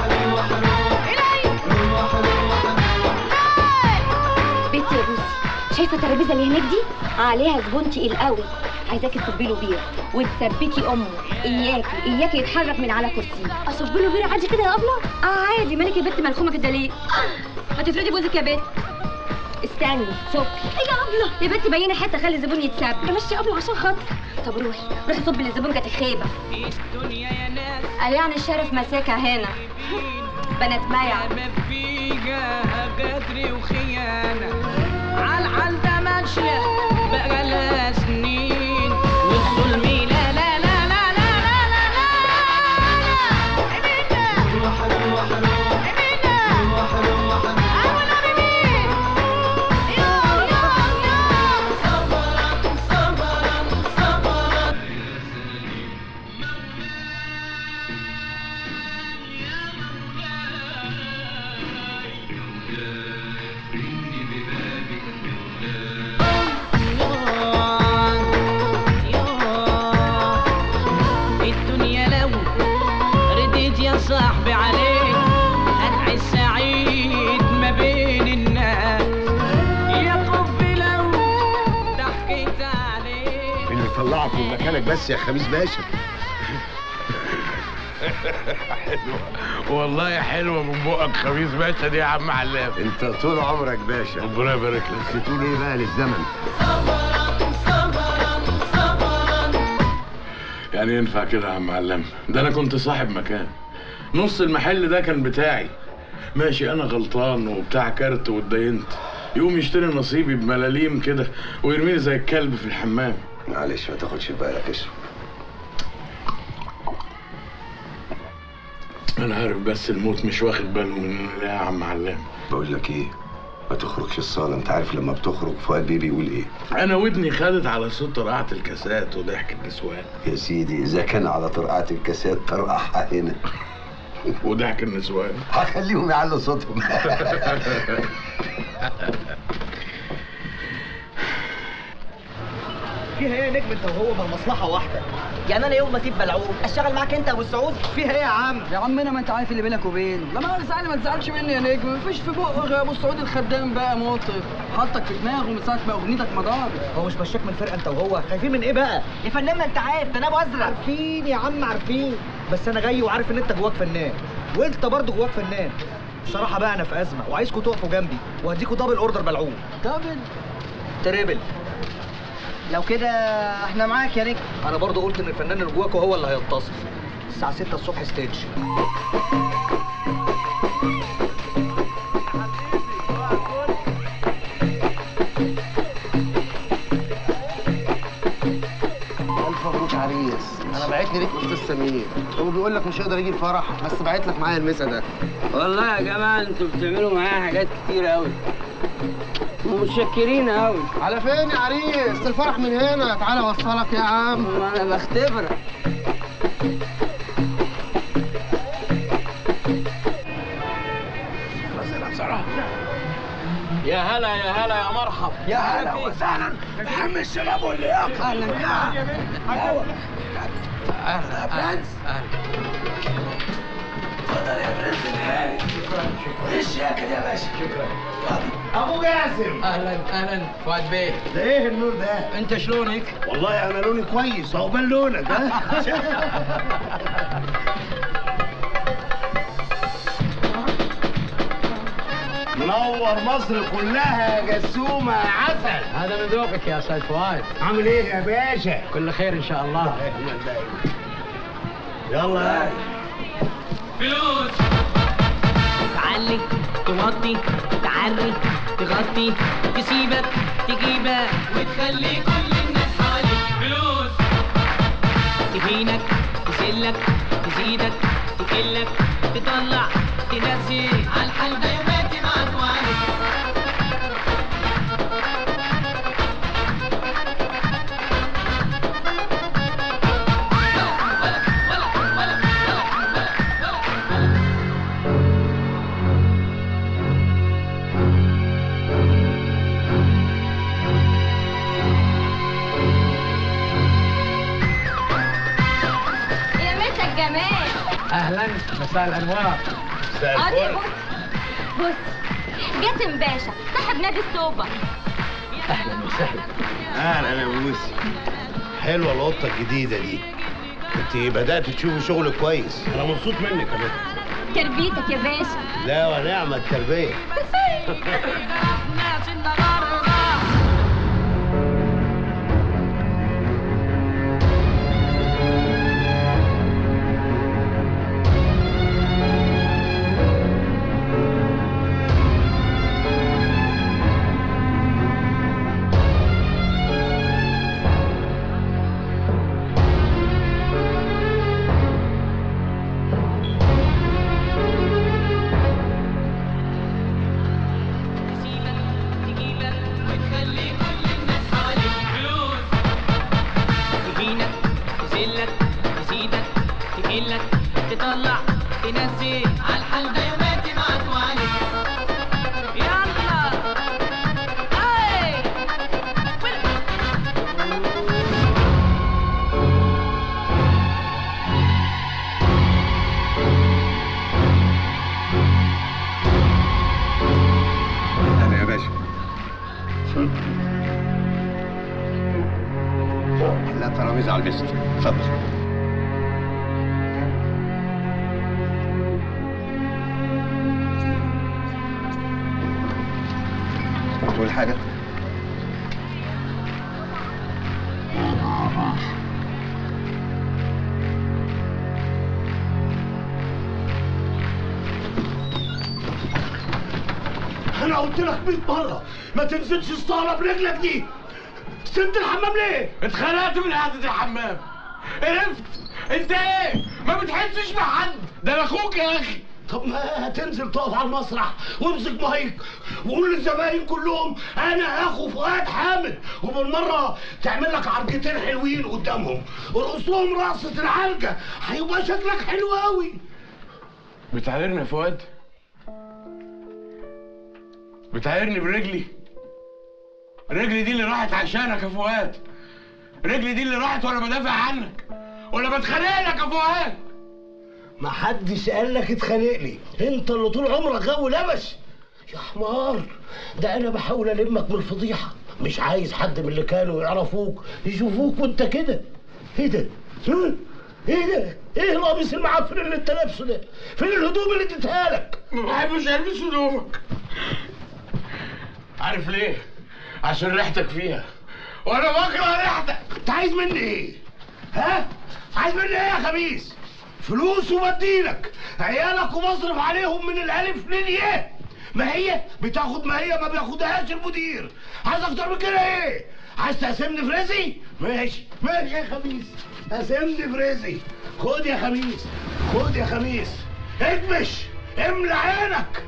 بيتي يا بوسي شايفه الترابيزه اللي هناك دي عليها زبون تقيل قوي عايزاكي تصبي له بيره وتثبتي امه اياكي اياكي يتحرك من على كرسيه اصب له بيره عادي كده يا ابله اه عادي مالك يا بنت ملخومه كده ليه ما تفردي بوزك يا بنت استني صبي ايه يا ابله يا بنت بيني حته خلي الزبون يتساب يا مشي يا ابله عشان خاطر طب روحي روحي صبي للزبون كانت خيبه قال يعني الشرف مساكه هنا بنات ميع فيها غدر وخيانة عالعال ده ماشية بقالها سنين والظلم لا لا لا لا لا لا لا روح روح روح روح روح صبرا صبرا صبرا الدنيا لو رديت يا صاحبي عليك هتعيش سعيد ما بين الناس يا قبي لو ضحكت عليك اللي طلعك من مكانك بس يا خميس باشا حلوة والله حلوة من بقك خميس باشا دي يا عم علام انت طول عمرك باشا ربنا يبارك لك بس تقول ايه بقى للزمن يعني ينفع كده يا عم علام ده انا كنت صاحب مكان نص المحل ده كان بتاعي ماشي انا غلطان وبتاع كارت واتدينت يقوم يشتري نصيبي بملاليم كده ويرميني زي الكلب في الحمام معلش ما تاخدش في بالك اشرب انا عارف بس الموت مش واخد باله مننا ليه يا عم علام بقول لك ايه ما تخرجش الصاله انت عارف لما بتخرج فؤاد بيه بيقول ايه انا ودني خدت على صوت طرقعة الكاسات وضحك النسوان يا سيدي اذا كان على طرقعه الكاسات طرقعها هنا وضحك النسوان هخليهم يعلوا صوتهم فيها ايه يا نجم انت وهو ما المصلحه واحده يعني انا يوم ما اسيب بلعوب اشتغل معاك انت يا ابو سعود فيها ايه يا عم يا عمنا ما انت عارف اللي بينك وبينه لما انا زعلان ما تزعلش مني يا نجم مفيش في بقه غير ابو السعود الخدام بقى مطرب حطك في دماغه من ساعه ما اغنيتك ما ضربت هو مش مشاك من فرقه انت وهو خايفين من ايه بقى يا فنان ما انت عارف ده انا ابو ازرق عارفين يا عم عارفين بس انا جاي وعارف ان انت جواك فنان وانت برضه جواك فنان الصراحه بقى انا في ازمه وعايزكم تقفوا جنبي وهديكوا دبل اوردر بلعوب دبل تريبل لو كده احنا معاك يا نجم انا برضه قلت ان الفنان اللي جواكوا هو اللي هيتصل الساعه 6 الصبح ستيج الف مبروك عريس انا بعت لي ليك استاذ سمير هو بيقول لك مش هيقدر يجي الفرح بس بعت لك معايا المسا ده والله يا جماعه انتوا بتعملوا معايا حاجات كتير قوي ومتشكرين قوي على فين يا عريس الفرح من هنا تعالى اوصلك يا عم ما انا بختبرك يا هلا يا هلا يا مرحب يا هلا وسهلا بحم الشباب واللياقه اهلا اهلا اهلا يا برنس اتفضل يا برنس الهاني وش ياكل يا باشا شكرا ابو جاسم اهلا اهلا فؤاد بيه ده ايه النور ده؟ انت شلونك؟ والله انا لوني كويس عقبال لونك ها منور مصر كلها يا جسومة يا عسل هذا من ذوقك يا استاذ فؤاد عامل ايه يا باشا؟ كل خير ان شاء الله يلا فلوس تعلي توطي تعري تغطي تسيبك تجيبك وتخلي كل الناس حواليك فلوس تهينك تذلك تزيدك تقلك تطلع تنزل على الحال ده يباتي معاك وعليك يا مسا الجمال اهلا مساء الانوار اه بص بص جاسم باشا صاحب نادي السوبر اهلا وسهلا اهلا يا موسي حلوه القطه الجديده دي انت بدات تشوفي شغل كويس انا مبسوط منك يا بنت تربيتك يا باشا لا ونعم التربيه تهينك تذلك تزيدك تقلك تطلع تنزل على الحال ده يوماتي معاك وعليك يلا اي انا يا باشا لا ترابيزه على البست اتفضل تقول حاجه انا قلت لك 100 مره ما تنزلش الصاله برجلك دي سبت الحمام ليه؟ اتخنقت من قعدة الحمام عرفت انت ايه ما بتحسش بحد ده انا اخوك يا اخي طب ما هتنزل تقف على المسرح وامسك مايك وقول للزباين كلهم انا اخو فؤاد حامد وبالمره تعمل لك عرجتين حلوين قدامهم ورقص لهم رقصه العرجه هيبقى شكلك حلو قوي بتعايرني يا فؤاد بتعايرني برجلي رجلي دي اللي راحت عشانك يا فؤاد رجلي دي اللي راحت وانا بدافع عنك ولا بتخانق لك يا فؤاد ما حدش قال لك اتخانق لي انت اللي طول عمرك غاوي لبش يا حمار ده انا بحاول المك من الفضيحه مش عايز حد من اللي كانوا يعرفوك يشوفوك وانت كده ايه ده ها؟ ايه ده ايه القميص المعفن اللي انت لابسه ده فين الهدوم اللي اديتها لك ما بحبش البس هدومك عارف ليه عشان ريحتك فيها وانا بكره ريحتك انت عايز مني ايه ها عايز مني ايه يا خبيث فلوس وبديلك عيالك وبصرف عليهم من الالف للياء ما هي بتاخد ما هي ما بياخدهاش المدير عايز اكتر من كده ايه عايز تقسمني في رزقي ماشي ماشي يا خميس قسمني في رزقي خد يا خميس خد يا خميس اكبش املى عينك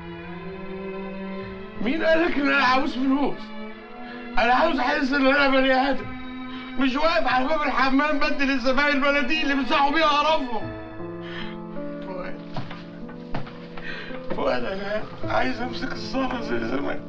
مين قالك ان انا عاوز فلوس انا عاوز احس ان انا بني ادم مش واقف على باب الحمام بدل الزباين البلدي اللي بيمسحوا بيها قرفهم فؤاد فؤاد انا عايز امسك الصاله زي زمان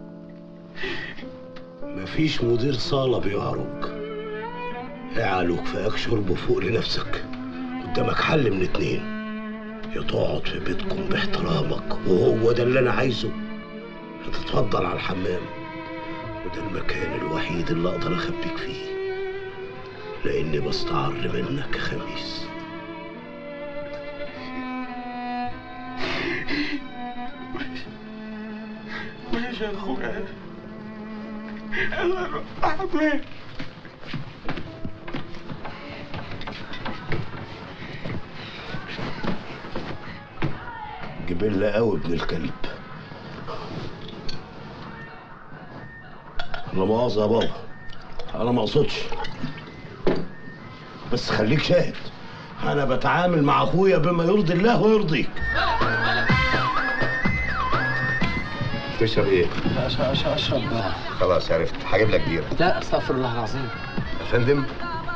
مفيش مدير صالة بيعرج اعلوا كفاياك شرب فوق لنفسك قدامك حل من اتنين يا تقعد في بيتكم باحترامك وهو ده اللي انا عايزه يا تتفضل على الحمام وده المكان الوحيد اللي اقدر اخبيك فيه لاني بستعر منك يا خميس ماشي يا اخويا يلا نروح الحمام جبلة قوي ابن الكلب لا مؤاخذة يا بابا انا ما اقصدش بس خليك شاهد انا بتعامل مع اخويا بما يرضي الله ويرضيك تشرب ايه؟ اشرب خلاص عرفت هجيب لك بيره لا استغفر الله العظيم يا فندم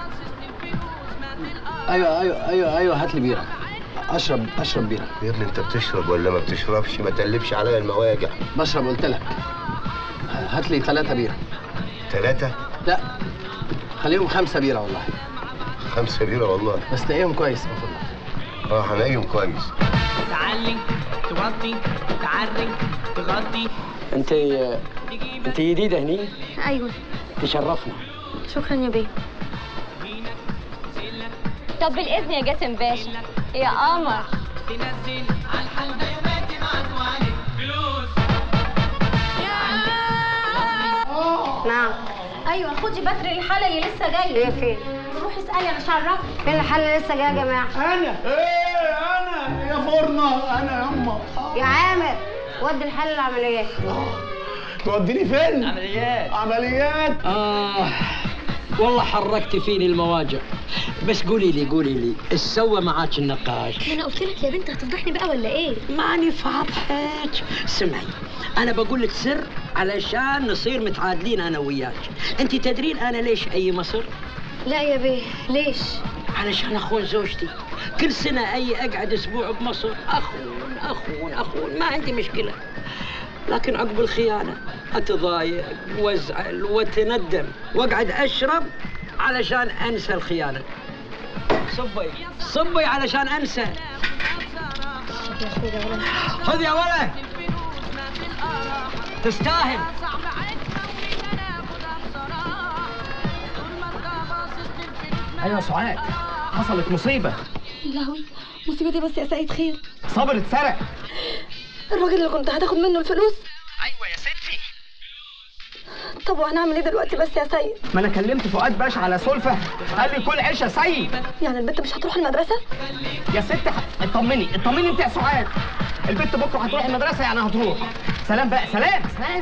ايوه ايوه ايوه ايوه هات لي بيره اشرب اشرب بيره يا ابني انت بتشرب ولا ما بتشربش ما تقلبش عليا المواجع بشرب قلت لك هات لي ثلاثة بيرة ثلاثة لا خليهم خمسة بيرة والله خمسة بيرة والله بس تلاقيهم كويس المفروض اه هنلاقيهم كويس تعلي توطي تعري تغطي انت انت جديده هني ايوه تشرفنا شكرا يا بيه طب بالاذن يا جاسم باشا يا قمر نعم ايوه خدي بدر الحاله اللي لسه جايه هي فين روحي اسالي انا مش هعرفك فين الحاله اللي لسه جايه يا جماعه انا ايه انا يا فرنه انا يما يا عامر ودي الحاله العمليات توديني فين عمليات عمليات آه والله حركت فيني المواجع بس قولي لي قولي لي ايش سوى معاك النقاش؟ ما انا قلت لك يا بنت هتفضحني بقى ولا ايه ماني فاضحك اسمعي انا بقول لك سر علشان نصير متعادلين انا وياك انت تدرين انا ليش اي مصر لا يا بيه ليش علشان اخون زوجتي كل سنه اي اقعد اسبوع بمصر اخون اخون اخون ما عندي مشكله لكن عقب الخيانه اتضايق وازعل واتندم واقعد اشرب علشان انسى الخيانه صبي صبي علشان انسى خذ يا ولد تستاهل ايوه سعاد حصلت مصيبه يا لهوي مصيبتي بس يا سيد خير صابر اتسرق الراجل اللي كنت هتاخد منه الفلوس ايوه يا ستي طب وهنعمل ايه دلوقتي بس يا سيد ما انا كلمت فؤاد باشا على سلفه قال لي كل عيش يا سيد يعني البنت مش هتروح المدرسه يا ست ح- اطمني اطمني انت يا سعاد البنت بكره هتروح المدرسه يعني هتروح سلام بقى سلام سلام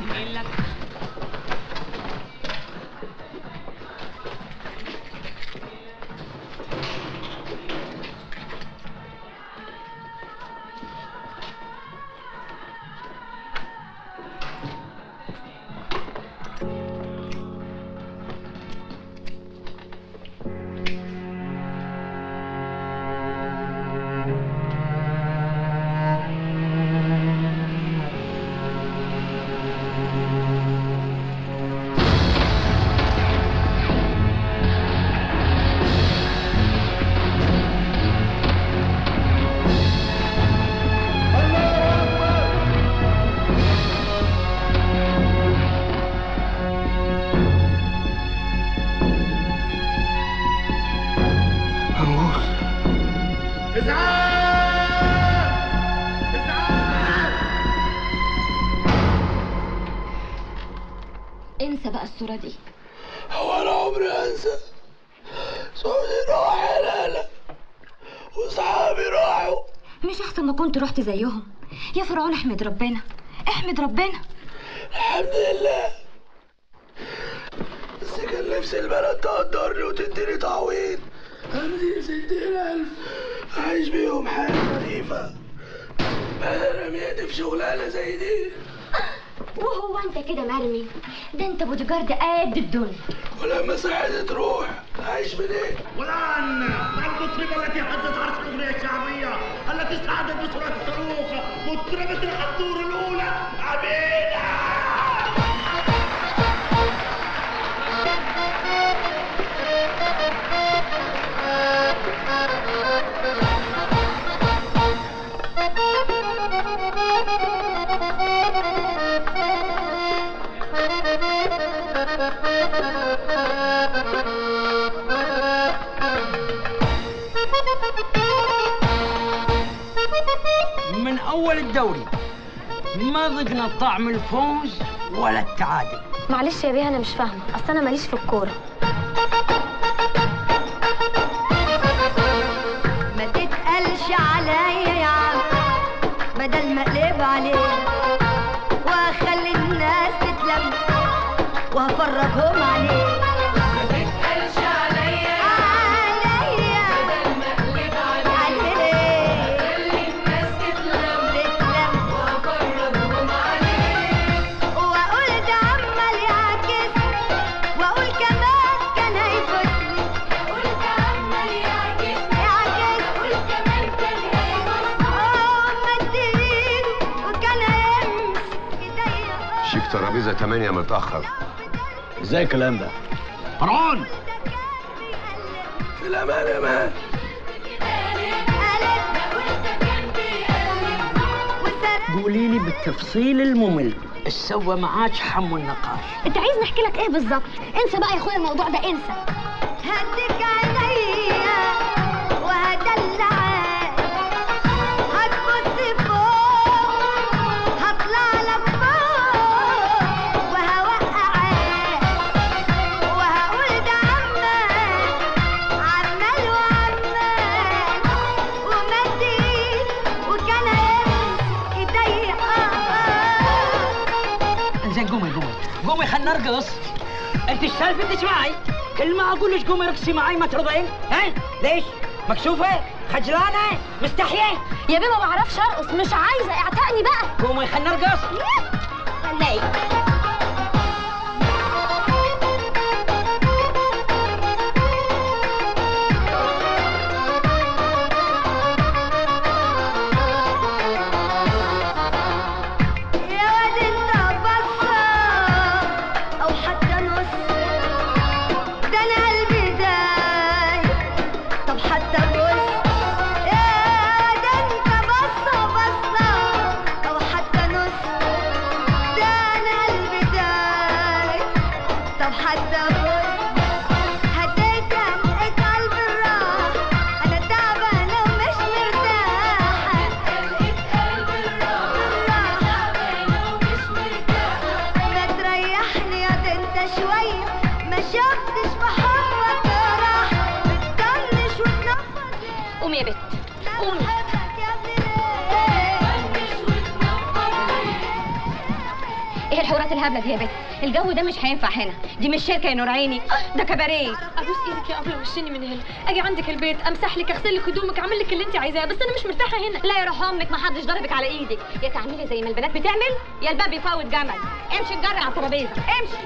انسى بقى الصوره دي هو انا عمري انسى سعودي راح يا لالا واصحابي راحوا مش احسن ما كنت رحت زيهم يا فرعون احمد ربنا احمد ربنا الحمد لله بس كان نفسي البلد تقدرني وتديني تعويض خمسين ستين ألف أعيش بيهم حياة شريفة بدل رميتي في شغلانة زي دي وهو انت كده مرمي ده انت بودي جارد قد الدنيا ولما صحتي تروح أعيش منين؟ والآن المطربة التي حدت عرش الأغنية الشعبية التي استعادت بسرعة الصاروخ مطربة الحضور الأولى أمينة من اول الدوري ما ذقنا طعم الفوز ولا التعادل معلش يا بيه انا مش فاهمه اصل انا ماليش في الكوره ما تتقلش عليا يا عم بدل ما اقلب عليك واخلي الناس تتلم وهفرجهم عليك ما تتقلش عليا عليا بدل ما اقلب عليك واخلي الناس تتلم تتلم وهفرجهم عليك واقول ده عمال يعكس واقول كمان كان هيفوتني واقول ده عمال يعكس يعكس واقول كمان كان هيفوتني اه مد ايده وكان هيمسك ايديا شيك ترابيزه 8 متاخر ازاي الكلام ده؟ فرعون في الأمان يا مان تقولي لي بالتفصيل الممل السوى معاك حم النقاش انت عايز نحكي لك ايه بالظبط انسى بقى يا اخويا الموضوع ده انسى هديك عينيا وهدلعك هتبص فوق هطلع لك فوق وهوقعك وهقول ده عمك عمال وعمال ومد ايد وكان هيمسك ايديا زين قومي قومي قومي خلينا نرقص انت ايش سالفتك انت معي كل ما اقول لك قومي رقصي معي ما ترضين ها ليش مكسوفه خجلانه مستحيه يا بيه ما بعرفش ارقص مش عايزه اعتقني بقى قومي خلينا نرقص خليك يا واد انت بصة او حتى نص ده انا قلبي داي طب حتى بص يا واد انت بصة بصة او حتى نص ده انا قلبي داي طب حتى بص هديت لقيت قلبي الراح انا تعبانة ومش مرتاحة لقيت قلبي الراح ما تريحني يا ده انت شوية ما شفتش بحبك راح بتطنش وتنفض قومي يا بت قومي ايه الحوارات الهبله دي يا بت الجو ده مش هينفع هنا دي مش شركه يا نور عيني ده كباريه ابوس ايدك يا ابله وشيني من هنا اجي عندك البيت امسح لك اغسل لك هدومك اعمل لك اللي انت عايزاه بس انا مش مرتاحه هنا لا يا روح امك ما حدش ضربك على ايدك يا تعملي زي ما البنات بتعمل يا الباب يفوت جمل امشي اتجري على الترابيزه امشي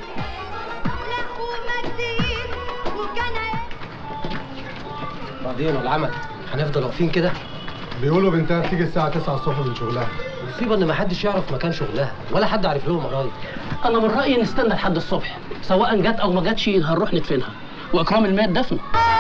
بعدين العمل هنفضل واقفين كده بيقولوا بنتها بتيجي الساعة 9 الصبح من شغلها المصيبه ان ما حدش يعرف مكان شغلها ولا حد عارف لهم قرايب انا من رايي نستنى لحد الصبح سواء جت او ما جاتش هنروح ندفنها واكرام الميت دفنه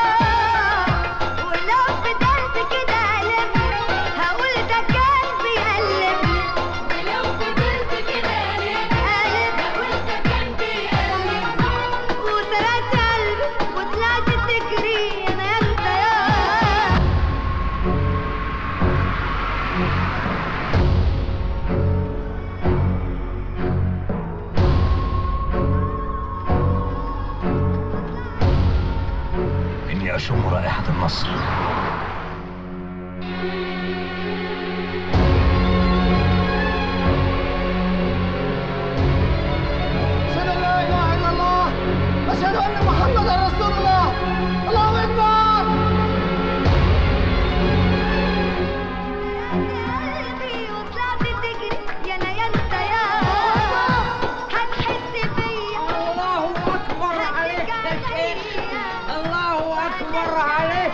ولو فضلت كده قلبني هقول ده كان بيقلبني ولو فضلت كده قلبني هقول ده كان بيقلبني وسرقت قلبي وطلعت تجري انا انت يا إني أشم رائحة النصر أشهد أن لا إله إلا الله أشهد أن محمدا رسول الله الله أكبر قلبي وطلعت تجري يا انا يا انت يا هتحس بيا الله اكبر عليك يا شيخ الله اكبر عليك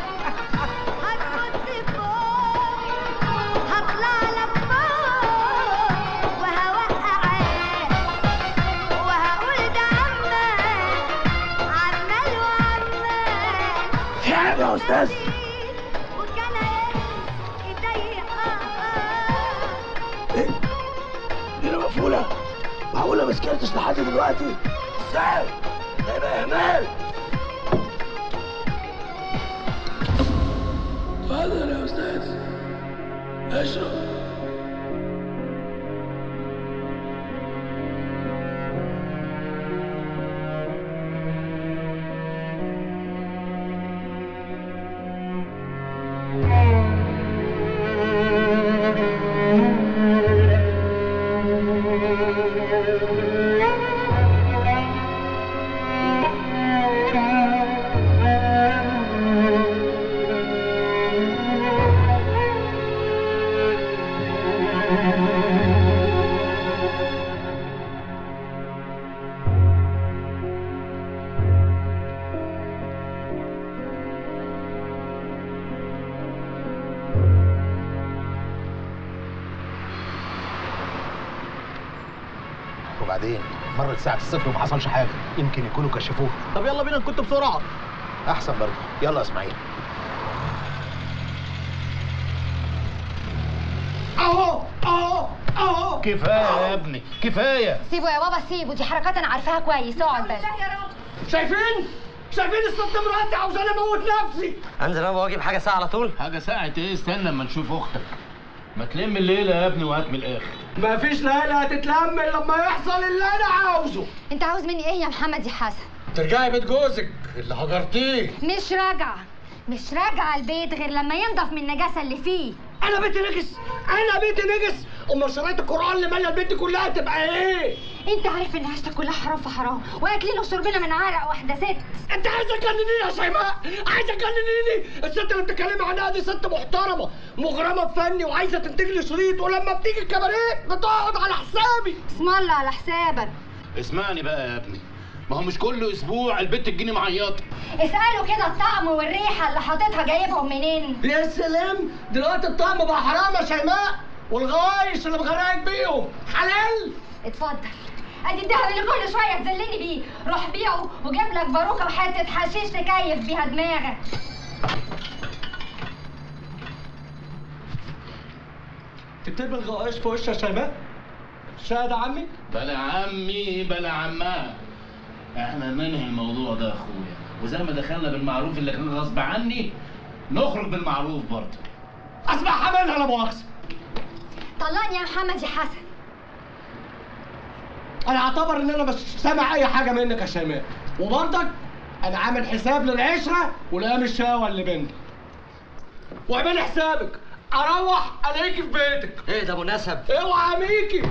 هتبص فوق هطلع لك فوق وهوقعك وهقول ده عمك عمال وعمال في حاجة يا أستاذ وكان هيمسك ايديا دي مقفولة معقولة ما سكرتش لحد دلوقتي ازاي؟ ده يبقى إهمال اتفضل يا أستاذ اشرب وبعدين مرت ساعة الصفر وما حصلش حاجة يمكن يكونوا كشفوها طب يلا بينا نكت بسرعه أحسن برضه يلا يا إسماعيل اهو اهو كفايه يا ابني كفايه سيبه يا بابا سيبه دي حركات انا عارفاها كويس اقعد بس شايفين شايفين الست مراتي عاوزاني اموت نفسي انزل انا واجيب حاجه ساعه على طول حاجه ساعه ايه استنى اما نشوف اختك ما تلم الليله يا ابني وهات من الاخر مفيش ليله هتتلم إلا لما يحصل اللي انا عاوزه انت عاوز مني ايه يا محمد يا حسن ترجعي بيت جوزك اللي هجرتيه مش راجعه مش راجعه البيت غير لما ينضف من النجاسه اللي فيه انا بيتي نجس انا بيتي نجس امال شرايط القران اللي ماليه البيت كلها تبقى ايه انت عارف ان عيشتك كلها حرام في حرام واكلين وشربنا من عرق واحده ست انت عايزه تجننيني يا شيماء عايزه تجننيني الست اللي بتتكلمي عنها دي ست محترمه مغرمه بفني وعايزه تنتج لي شريط ولما بتيجي الكباريه بتقعد على حسابي اسم الله على حسابك اسمعني بقى يا ابني ما هو مش كل اسبوع البت تجيني معيطه اساله كده الطعم والريحه اللي حاططها جايبهم منين يا سلام دلوقتي الطعم بقى حرام يا شيماء والغوايش اللي بغرقك بيهم حلال اتفضل ادي الدهب اللي كل شويه تذلني بيه روح بيعه وجيب لك باروكه وحته حشيش تكيف بيها دماغك تكتب الغوايش في وش يا شيماء شاهد عمي بلا عمي بلا عماه احنا ننهي الموضوع ده يا اخويا وزي ما دخلنا بالمعروف اللي كان غصب عني نخرج بالمعروف برضه اسمع حملها لا مؤاخذه طلقني يا محمد يا حسن انا اعتبر ان انا مش سامع اي حاجه منك يا شيماء وبرضك انا عامل حساب للعشره والايام الشقاوه اللي بينا واعملي حسابك اروح الاقيكي في بيتك ايه ده مناسب اوعى ميكي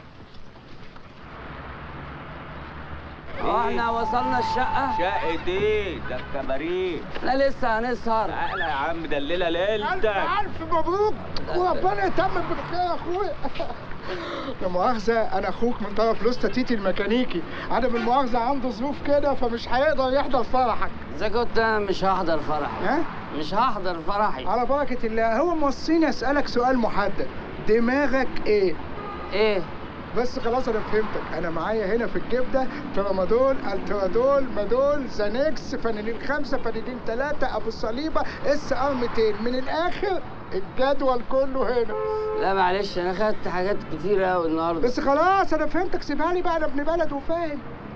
اه احنا وصلنا الشقة شقة ايه؟ ده الكباريه احنا لسه هنسهر تعالى يا عم دليلة ليلتك ألف مبروك وربنا يتمم بالخير يا أخويا لا مؤاخذة أنا أخوك من طرف لوستا تيتي الميكانيكي عدم المؤاخذة عنده ظروف كده فمش هيقدر يحضر فرحك اذا كنت أنا مش هحضر فرحي ها؟ مش هحضر فرحي على بركة الله هو موصيني أسألك سؤال محدد دماغك إيه؟ إيه؟ بس خلاص انا فهمتك انا معايا هنا في الجيب ده ترامادول الترادول مادول زانكس فانيلين خمسة فانيلين ثلاثة ابو صليبة اس ار 200 من الاخر الجدول كله هنا لا معلش انا خدت حاجات كتيرة قوي النهارده بس خلاص انا فهمتك سيبها لي بقى انا ابن بلد وفاهم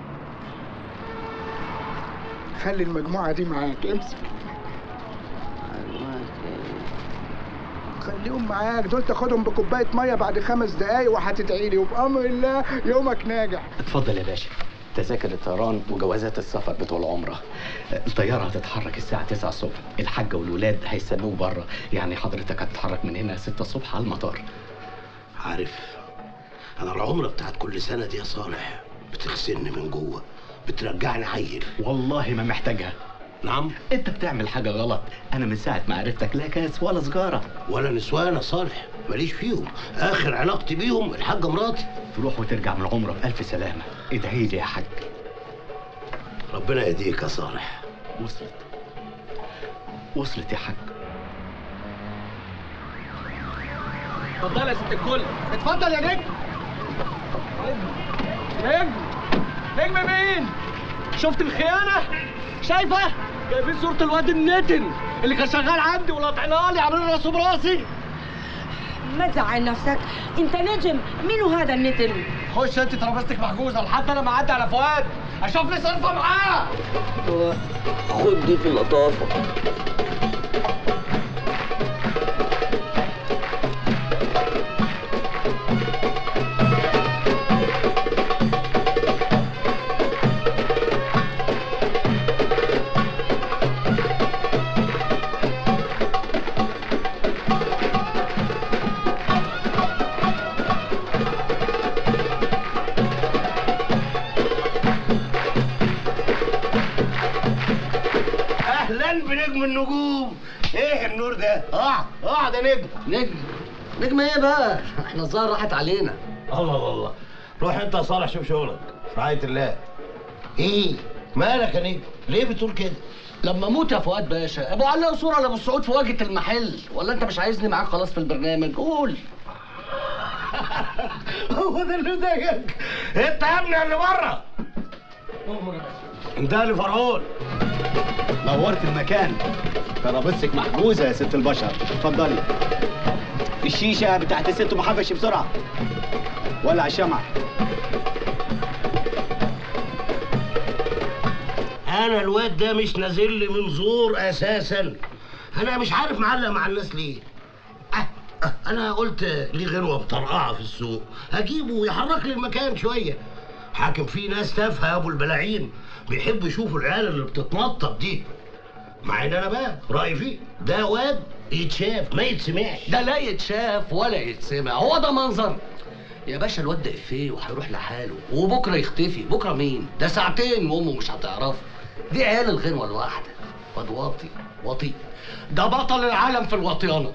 خلي المجموعة دي معاك امسك خليهم معاك دول تاخدهم بكوباية مية بعد خمس دقايق وهتدعي لي وبأمر الله يومك ناجح اتفضل يا باشا تذاكر الطيران وجوازات السفر بتوع العمرة الطيارة هتتحرك الساعة 9 الصبح الحاجة والولاد هيستنوك بره يعني حضرتك هتتحرك من هنا 6 الصبح على المطار عارف انا العمره بتاعت كل سنه دي يا صالح بتغسلني من جوه بترجعني عيل والله ما محتاجها نعم انت بتعمل حاجة غلط انا من ساعة ما عرفتك لا كاس ولا سجارة ولا نسوان يا صالح ماليش فيهم اخر علاقتي بيهم الحاجه مراتي تروح وترجع من العمرة بألف سلامة ادعي لي يا حاج ربنا يهديك يا صالح وصلت وصلت يا حاج اتفضل يا ست الكل اتفضل يا نجم نجم نجم مين شفت الخيانه شايفه جايبين صوره الواد النتن اللي كان شغال عندي ولاطعنها لي عاملين راسه براسي ما تزعل نفسك انت نجم مين هذا النتن خش انت ترابيزتك محجوزه لحد انا معدي على فؤاد اشوف لي صرفه معاه خد دي في اللطافة اهلا بنجم النجوم ايه النور ده اقعد اقعد يا نجم نجم نجم ايه بقى احنا الظاهر راحت علينا الله والله روح انت يا صالح شوف شغلك في رعايه الله ايه مالك يا نجم ليه بتقول كده لما اموت يا فؤاد باشا ابو علي صوره لابو السعود في واجهه المحل ولا انت مش عايزني معاك خلاص في البرنامج قول هو ده اللي ضايقك انت يا ابني اللي بره انت اللي فرعون نورت المكان ترابيزتك محجوزة يا ست البشر اتفضلي الشيشة بتاعت الست محبش بسرعة ولع الشمعة انا الواد ده مش نازل لي من زور اساسا انا مش عارف معلق مع الناس ليه أه أه انا قلت ليه غنوه مطرقعه في السوق هجيبه ويحرك لي المكان شويه حاكم في ناس تافهه يا ابو البلاعين بيحبوا يشوفوا العيال اللي بتتنطط دي مع ان انا بقى رايي فيه ده واد يتشاف ما يتسمعش ده لا يتشاف ولا يتسمع هو ده منظر يا باشا الواد ده افيه وهيروح لحاله وبكره يختفي بكره مين ده ساعتين وامه مش هتعرفه دي عيال الغنوه الواحده واد واطي واطي ده بطل العالم في الواطيانه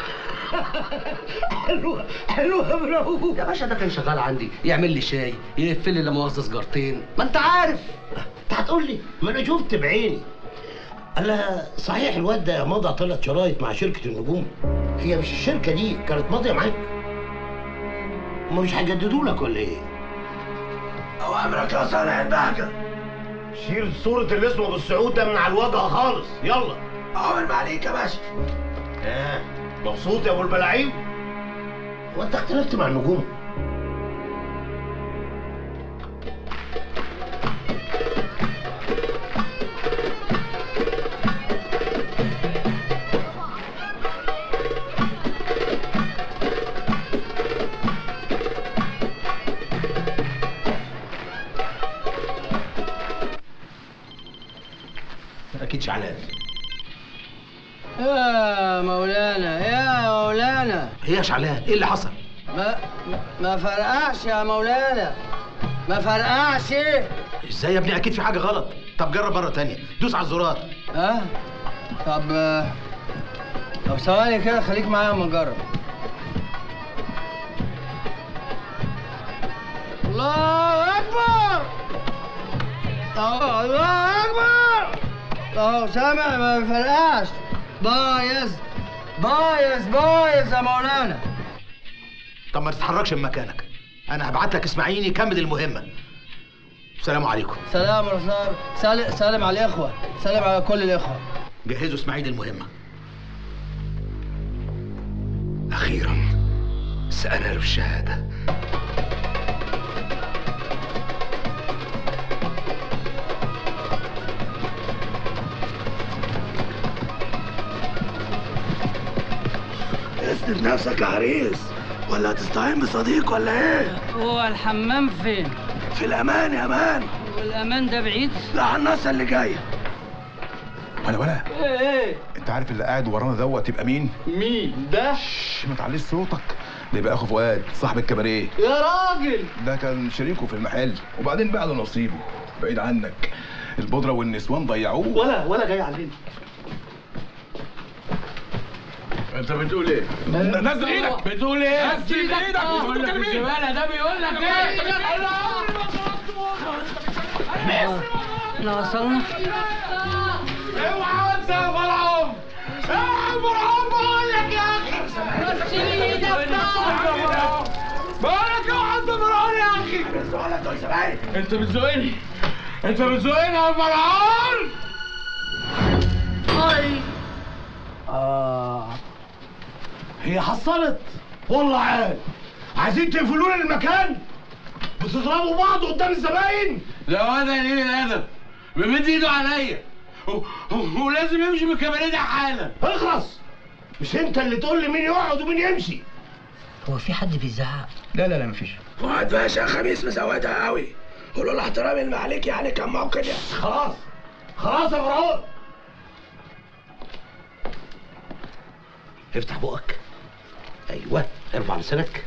حلوه حلوه يا برافو يا باشا ده كان شغال عندي يعمل لي شاي يلف لي لا مؤاخذه سجارتين ما انت عارف انت هتقول لي ما انا شفت بعيني انا صحيح الواد ده مضى ثلاث شرايط مع شركه النجوم هي مش الشركه دي كانت ماضيه معاك هما مش هيجددوا لك ولا ايه اوامرك يا صالح البهجه شيل صورة اللي اسمه بالسعود ده من على الوجه خالص يلا عمر ما عليك يا باشا اه مبسوط يا ابو البلاعيم هو انت اختلفت مع النجوم اكيد شعلان يا مولانا يا مولانا ايه يا شعلان ايه اللي حصل ما ما فرقعش يا مولانا ما فرقعش ازاي يا ابني اكيد في حاجه غلط طب جرب مره تانية دوس على الزرار ها طب طب ثواني كده خليك معايا اما نجرب الله اكبر أهو، الله اكبر اهو سامع ما بيفرقعش بايظ بايظ بايظ يا مولانا طب ما تتحركش من مكانك انا هبعت لك اسماعيل يكمل المهمه السلام عليكم سلام رسول سالم سالم على الاخوه سلم على كل الاخوه جهزوا اسماعيل المهمه اخيرا سانال الشهاده اسند نفسك يا عريس ولا هتستعين بصديق ولا ايه؟ هو الحمام فين؟ في الامان يا مان والأمان ده بعيد؟ لا على الناس اللي جايه ولا ولا ايه ايه انت عارف اللي قاعد ورانا دوت يبقى مين؟ مين ده؟ شش ما تعليش صوتك ده يبقى اخو فؤاد صاحب الكباريه يا راجل ده كان شريكه في المحل وبعدين بقى له نصيبه بعيد عنك البودره والنسوان ضيعوه ولا ولا جاي علينا انت بتقول ايه؟ نزل ايدك بتقول ايه؟ نزل ايدك بيقول لك الزبالة ده بيقول لك ايه؟ احنا وصلنا اوعى انت يا فرعون اوعى يا فرعون بقول لك يا اخي بقول لك اوعى انت فرعون يا اخي انت بتزقني انت بتزقني يا فرعون اي اه هي حصلت والله عال عايزين تقفلوا لي المكان بتضربوا بعض قدام الزباين ده واد قليل الادب بيمد ايده عليا و- و- ولازم يمشي من الكباريه ده حالا اخلص مش انت اللي تقول لي مين يقعد ومين يمشي هو في حد بيزعق لا لا لا مفيش فؤاد باشا خميس مزودها قوي قولوا له احترامي اللي عليك يعني كان موقف كده خلاص خلاص يا فرعون افتح بقك ايوه ارفع لسانك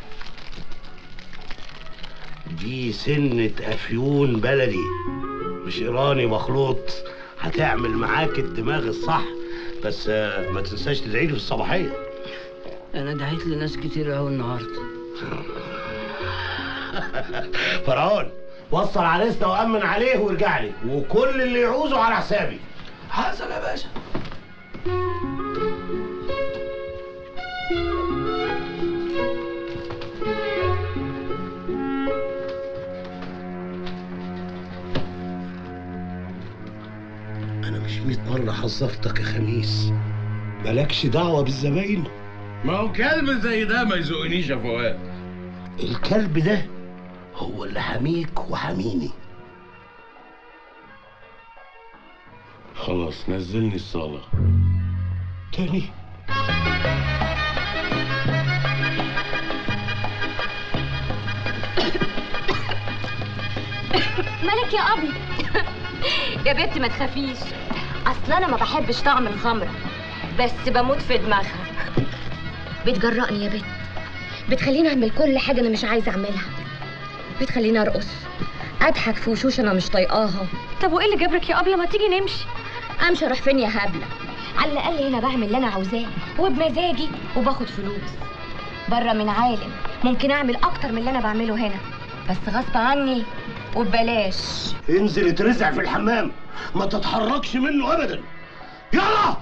دي سنة افيون بلدي مش ايراني مخلوط هتعمل معاك الدماغ الصح بس آه، ما تنساش تدعي لي في الصباحيه انا دعيت لناس كتير قوي النهارده فرعون وصل عريسنا وامن عليه وارجع لي وكل اللي يعوزه على حسابي حصل يا باشا انا مش ميت مره حذرتك يا خميس مالكش دعوه بالزباين ما هو كلب زي ده ما يزقنيش يا فؤاد الكلب ده هو اللي حميك وحميني خلاص نزلني الصالة تاني مالك يا ابي يا بنتي ما تخافيش اصل انا ما بحبش طعم الخمره بس بموت في دماغها بتجرأني يا بنت بتخليني اعمل كل حاجه انا مش عايزه اعملها بتخليني ارقص اضحك في وشوش انا مش طايقاها طب وايه اللي جابرك يا ابله ما تيجي نمشي امشي اروح فين يا هبله على الاقل هنا بعمل اللي انا عاوزاه وبمزاجي وباخد فلوس بره من عالم ممكن اعمل اكتر من اللي انا بعمله هنا بس غصب عني وببلاش انزل اترزع في الحمام ما تتحركش منه ابدا يلا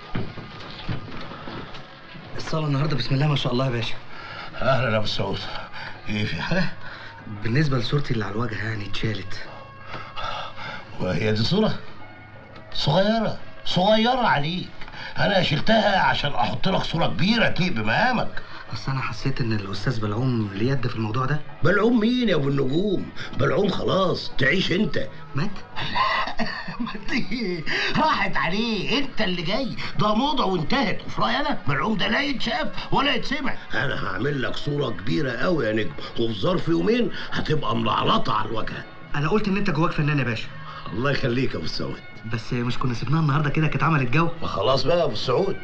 الصالة النهاردة بسم الله ما شاء الله يا باشا اهلا يا ابو سعود ايه في حاجه بالنسبة لصورتي اللي على الواجهة يعني اتشالت وهي دي صوره صغيره صغيره عليك انا شلتها عشان احط لك صوره كبيره تليق بمقامك بس أنا حسيت إن الأستاذ بلعوم ليه يد في الموضوع ده بلعوم مين يا ابو النجوم بلعوم خلاص تعيش انت مات دي راحت عليه انت اللي جاي ده موضه وانتهت وفي رايي انا ملعوم ده لا يتشاف ولا يتسمع انا هعمل لك صوره كبيره قوي يا نجم وفي ظرف يومين هتبقى ملعلطه على الواجهه أنا قلت إن أنت جواك فنان يا باشا الله يخليك يا ابو السعود بس مش كنا سيبناها النهاردة كده كانت عملت جو ما خلاص بقى يا ابو السعود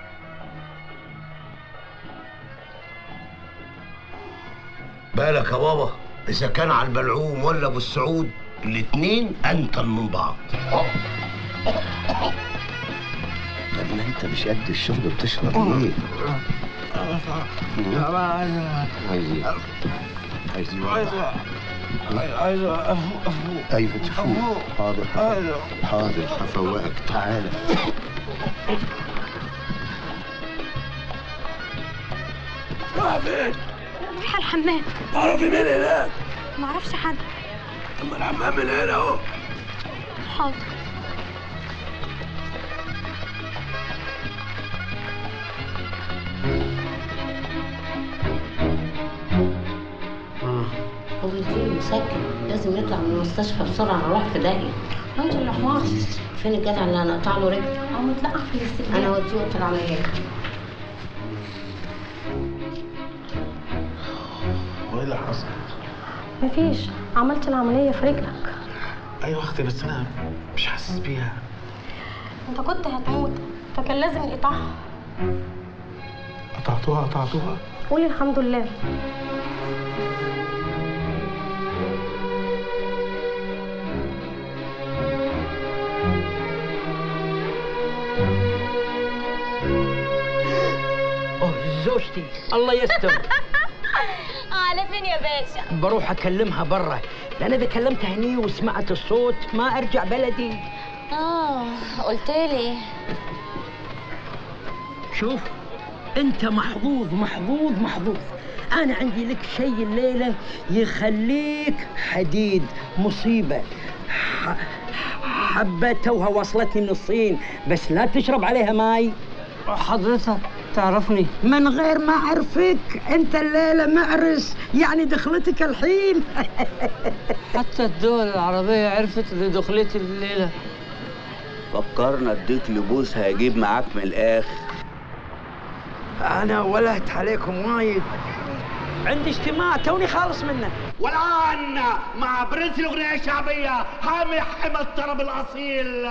بالك يا بابا اذا كان على البلعوم ولا ابو السعود الاتنين انتن من بعض لما انت مش قد الشغل بتشرب ايه؟ عايز ايه؟ عايز ايه؟ عايز ايوه تفوق حاضر هفوق. حاضر هفوقك تعالى راح فين؟ رايحه الحمام تعرفي مين هناك؟ ما اعرفش حد طب ما الحمام من هنا اهو حاضر هو الفيلم مسكن لازم يطلع من المستشفى بسرعة نروح في داهية انت اللي حمار فين الجدع اللي انا اقطع له رجل؟ او متلقح في الاستقبال انا اوديه اوضه العمليات وايه اللي حصل؟ مفيش عملت العمليه في رجلك ايوه اختي بس انا مش حاسس بيها انت كنت هتموت فكان لازم يقطعها قطعتوها قطعتوها قولي الحمد لله أوه زوجتي الله يستر على فين يا باشا بروح اكلمها برا لان اذا كلمتها هني وسمعت الصوت ما ارجع بلدي اه قلت لي شوف انت محظوظ محظوظ محظوظ انا عندي لك شيء الليله يخليك حديد مصيبه ح- حبه توها وصلتني من الصين بس لا تشرب عليها ماي حضرتك تعرفني من غير ما اعرفك انت الليله معرس يعني دخلتك الحين حتى الدول العربية عرفت ان دخلتي الليلة فكرنا اديك لبوس هيجيب معاك من الاخر انا ولهت عليكم وايد عندي اجتماع توني خالص منه والآن مع برنس الأغنية الشعبية حامي حمى الطرب الأصيل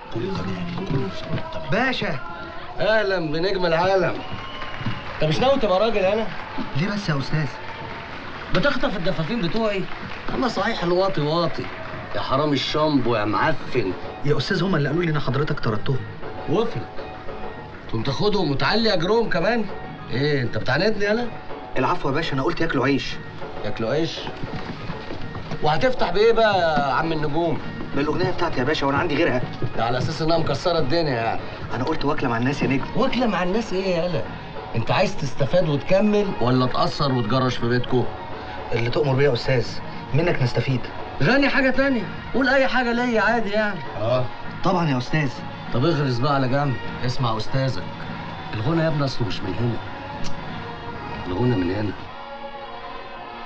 باشا اهلا بنجم العالم انت مش ناوي تبقى راجل انا ليه بس يا أستاذ؟ بتخطف الدفافين بتوعي اما صحيح الواطي واطي يا حرام الشامبو يا معفن يا أستاذ هما اللي قالوا لي إن حضرتك طردتهم وافرض تقوم تاخدهم وتعلي اجرهم كمان ايه انت بتعاندني انا العفو يا باشا أنا قلت ياكلوا عيش ياكلوا عيش وهتفتح بايه بقى يا عم النجوم بالأغنية بتاعتي يا باشا وأنا عندي غيرها ده على اساس انها مكسره الدنيا يعني أنا قلت واكلة مع الناس يا نجم واكله مع الناس ايه يالا انت عايز تستفاد وتكمل ولا تاثر وتجرش في بيتكم اللي تؤمر بيه يا أستاذ منك نستفيد غني حاجه تانية قول اي حاجه ليا عادي يعني اه طبعا يا أستاذ طب اغرس بقى على جنب اسمع استاذك الغنى يا ابني اصله مش من هنا الغنى من هنا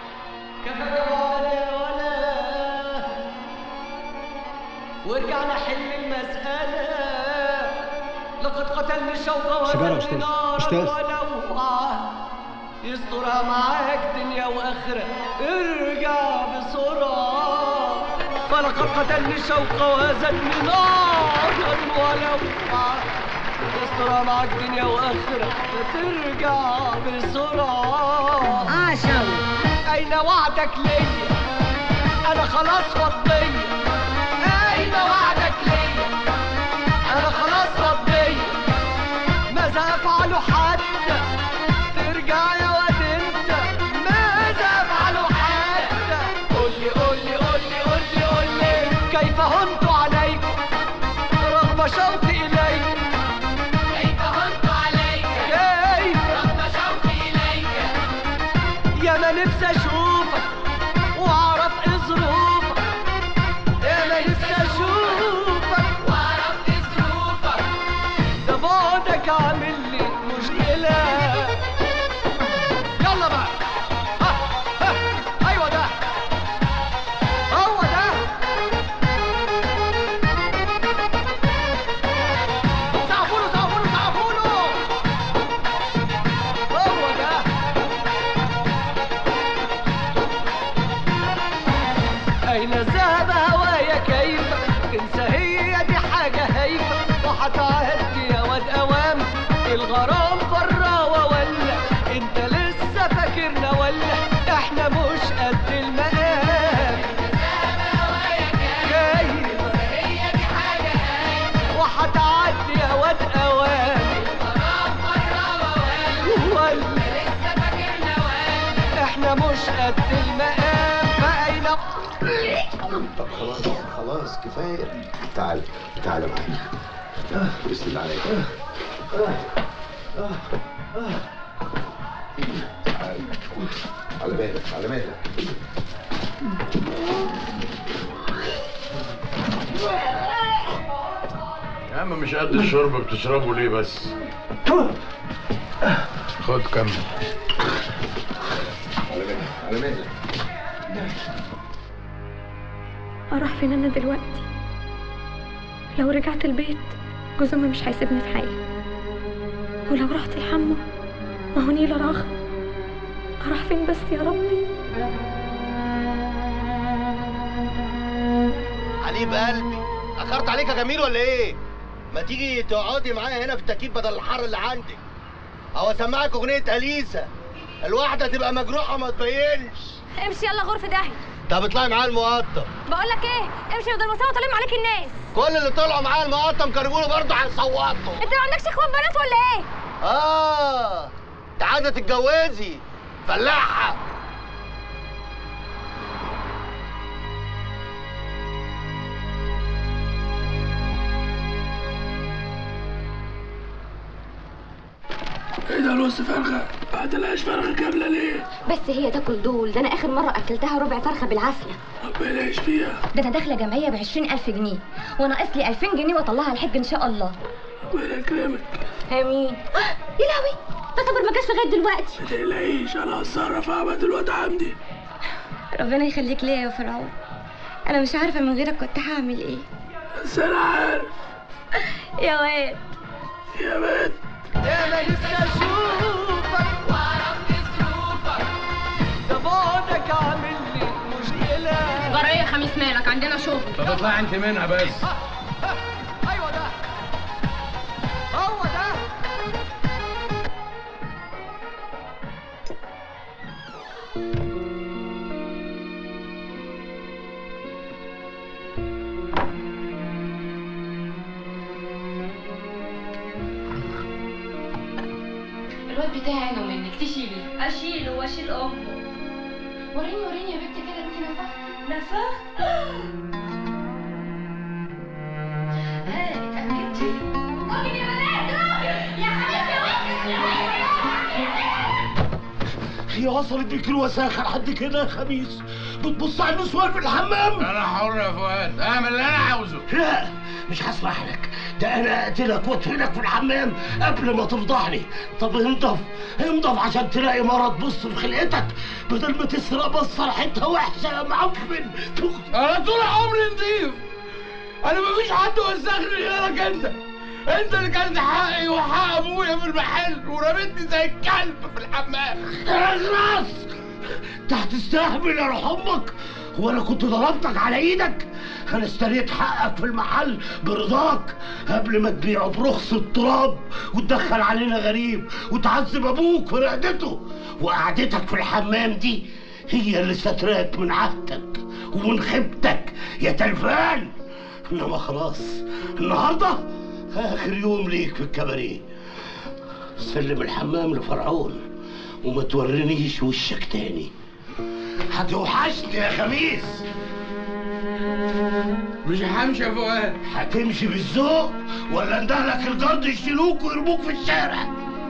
كفاك ولا ولا ورجعنا حل المسألة لقد قتلني الشوق سيجارة يا وزادني أستاذ. نار أستاذ. ولوعة يسترها معاك دنيا وآخرة ارجع بسرعة فلقد قتلني الشوق وزادني نار ولوعة يسترها معاك دنيا وآخرة ترجع بسرعة عاشوا أين وعدك ليا أنا خلاص فضية أين وعدك ليا أنا خلاص فضية ماذا أفعل حتى ترجع يا واد أنت ماذا أفعل حتى قول لي قول لي قول لي قول لي قول لي كيف هنت عليكم رغم شوقي إليك كيف هنت عليك كيف رغم شوقي إليك يا ما نفسي اشوفك واعرف ايه ظروفك يا ما نفسي اشوفك واعرف ايه ظروفك ده بعدك عامل لي مشكلة يلا بقى ها ها ايوه ده هو ده سقفوله سقفوله سقفوله هو ده أين ذهب هوايا كيف تنسى هي دي حاجة هايفة وهتعدي يا واد أوام الغرام فراوة ولا أنت لسه فاكرنا ولا إحنا مش قد المقام كيف وهتعدي يا واد أوام ولا إحنا مش قد المقام فأين طب خلاص خلاص كفايه تعال تعال معايا بسم الله عليك تعال. على بالك على بالك يا عم مش قد الشرب بتشربه ليه بس خد كمل على بالك على بالك اروح فين انا دلوقتي لو رجعت البيت جوز امي مش هيسيبني في حالي ولو رحت الحمى ما هو نيلة راخة اروح فين بس يا ربي حبيب قلبي اخرت عليك يا جميل ولا ايه ما تيجي تقعدي معايا هنا في التكييف بدل الحر اللي عندك او اسمعك اغنيه اليسا الواحده تبقى مجروحه ما تبينش امشي يلا غرفة داهية طب اطلعي معايا المقطم بقول لك ايه امشي بدل ما صوت طالعين عليك الناس كل اللي طلعوا معايا المقطم كانوا بيقولوا برضه هيصوتوا انت ما عندكش اخوات بنات ولا ايه اه انت عايزه تتجوزي فلاحه ايه ده الوصف فرخه؟ بعد العيش فرخه كامله ليه؟ بس هي تاكل دول ده انا اخر مرة اكلتها ربع فرخة بالعافية ربنا يعيش فيها ده انا داخلة جمعية ب ألف جنيه وناقص لي 2000 جنيه واطلعها الحج ان شاء الله ربنا يكرمك امين يا لهوي ده صبر ما جاش لغاية دلوقتي ما تقلقيش انا هتصرف اعمل الواد عمدي ربنا يخليك ليا يا فرعون انا مش عارفة من غيرك كنت هعمل ايه بس انا عارف يا واد يا بنت يا ما نفسي اشوفك واعرف ظروفك ده بعدك عامل لي مشكلة جرايه خميس مالك عندنا شغل طب اطلعي انت منها بس ايوه ده هو ده الواد بتاعي عينه منك تشيلي اشيله واشيل امه وريني وريني يا بنتي كده انت نفخت نفخت ها اتأكدتي راجل يا بنات راجل يا خميس يا هي وصلت بيك الوساخه لحد كده يا خميس بتبص على النسوان في الحمام انا حر يا فؤاد اعمل اللي انا عاوزه لا مش هسمح لك ده انا اقتلك وادفنك في الحمام قبل ما تفضحني طب انضف انضف عشان تلاقي مرض بص في خلقتك بدل ما تسرق بص ريحتها وحشه يا معفن انا طول عمري نضيف انا مفيش حد وسخني غيرك انت انت اللي كانت حقي وحق ابويا في المحل ورميتني زي الكلب في الحمام اخلص انت هتستهبل يا روح امك هو انا كنت ضربتك على ايدك انا اشتريت حقك في المحل برضاك قبل ما تبيعه برخص التراب وتدخل علينا غريب وتعذب ابوك في رقدته وقعدتك في الحمام دي هي اللي ستراك من عهدك ومن خيبتك يا تلفان انما خلاص النهارده اخر يوم ليك في الكباريه سلم الحمام لفرعون وما تورينيش وشك تاني هتوحشني يا خميس مش همشي يا فؤاد هتمشي بالذوق ولا اندهلك الجرد يشيلوك ويرموك في الشارع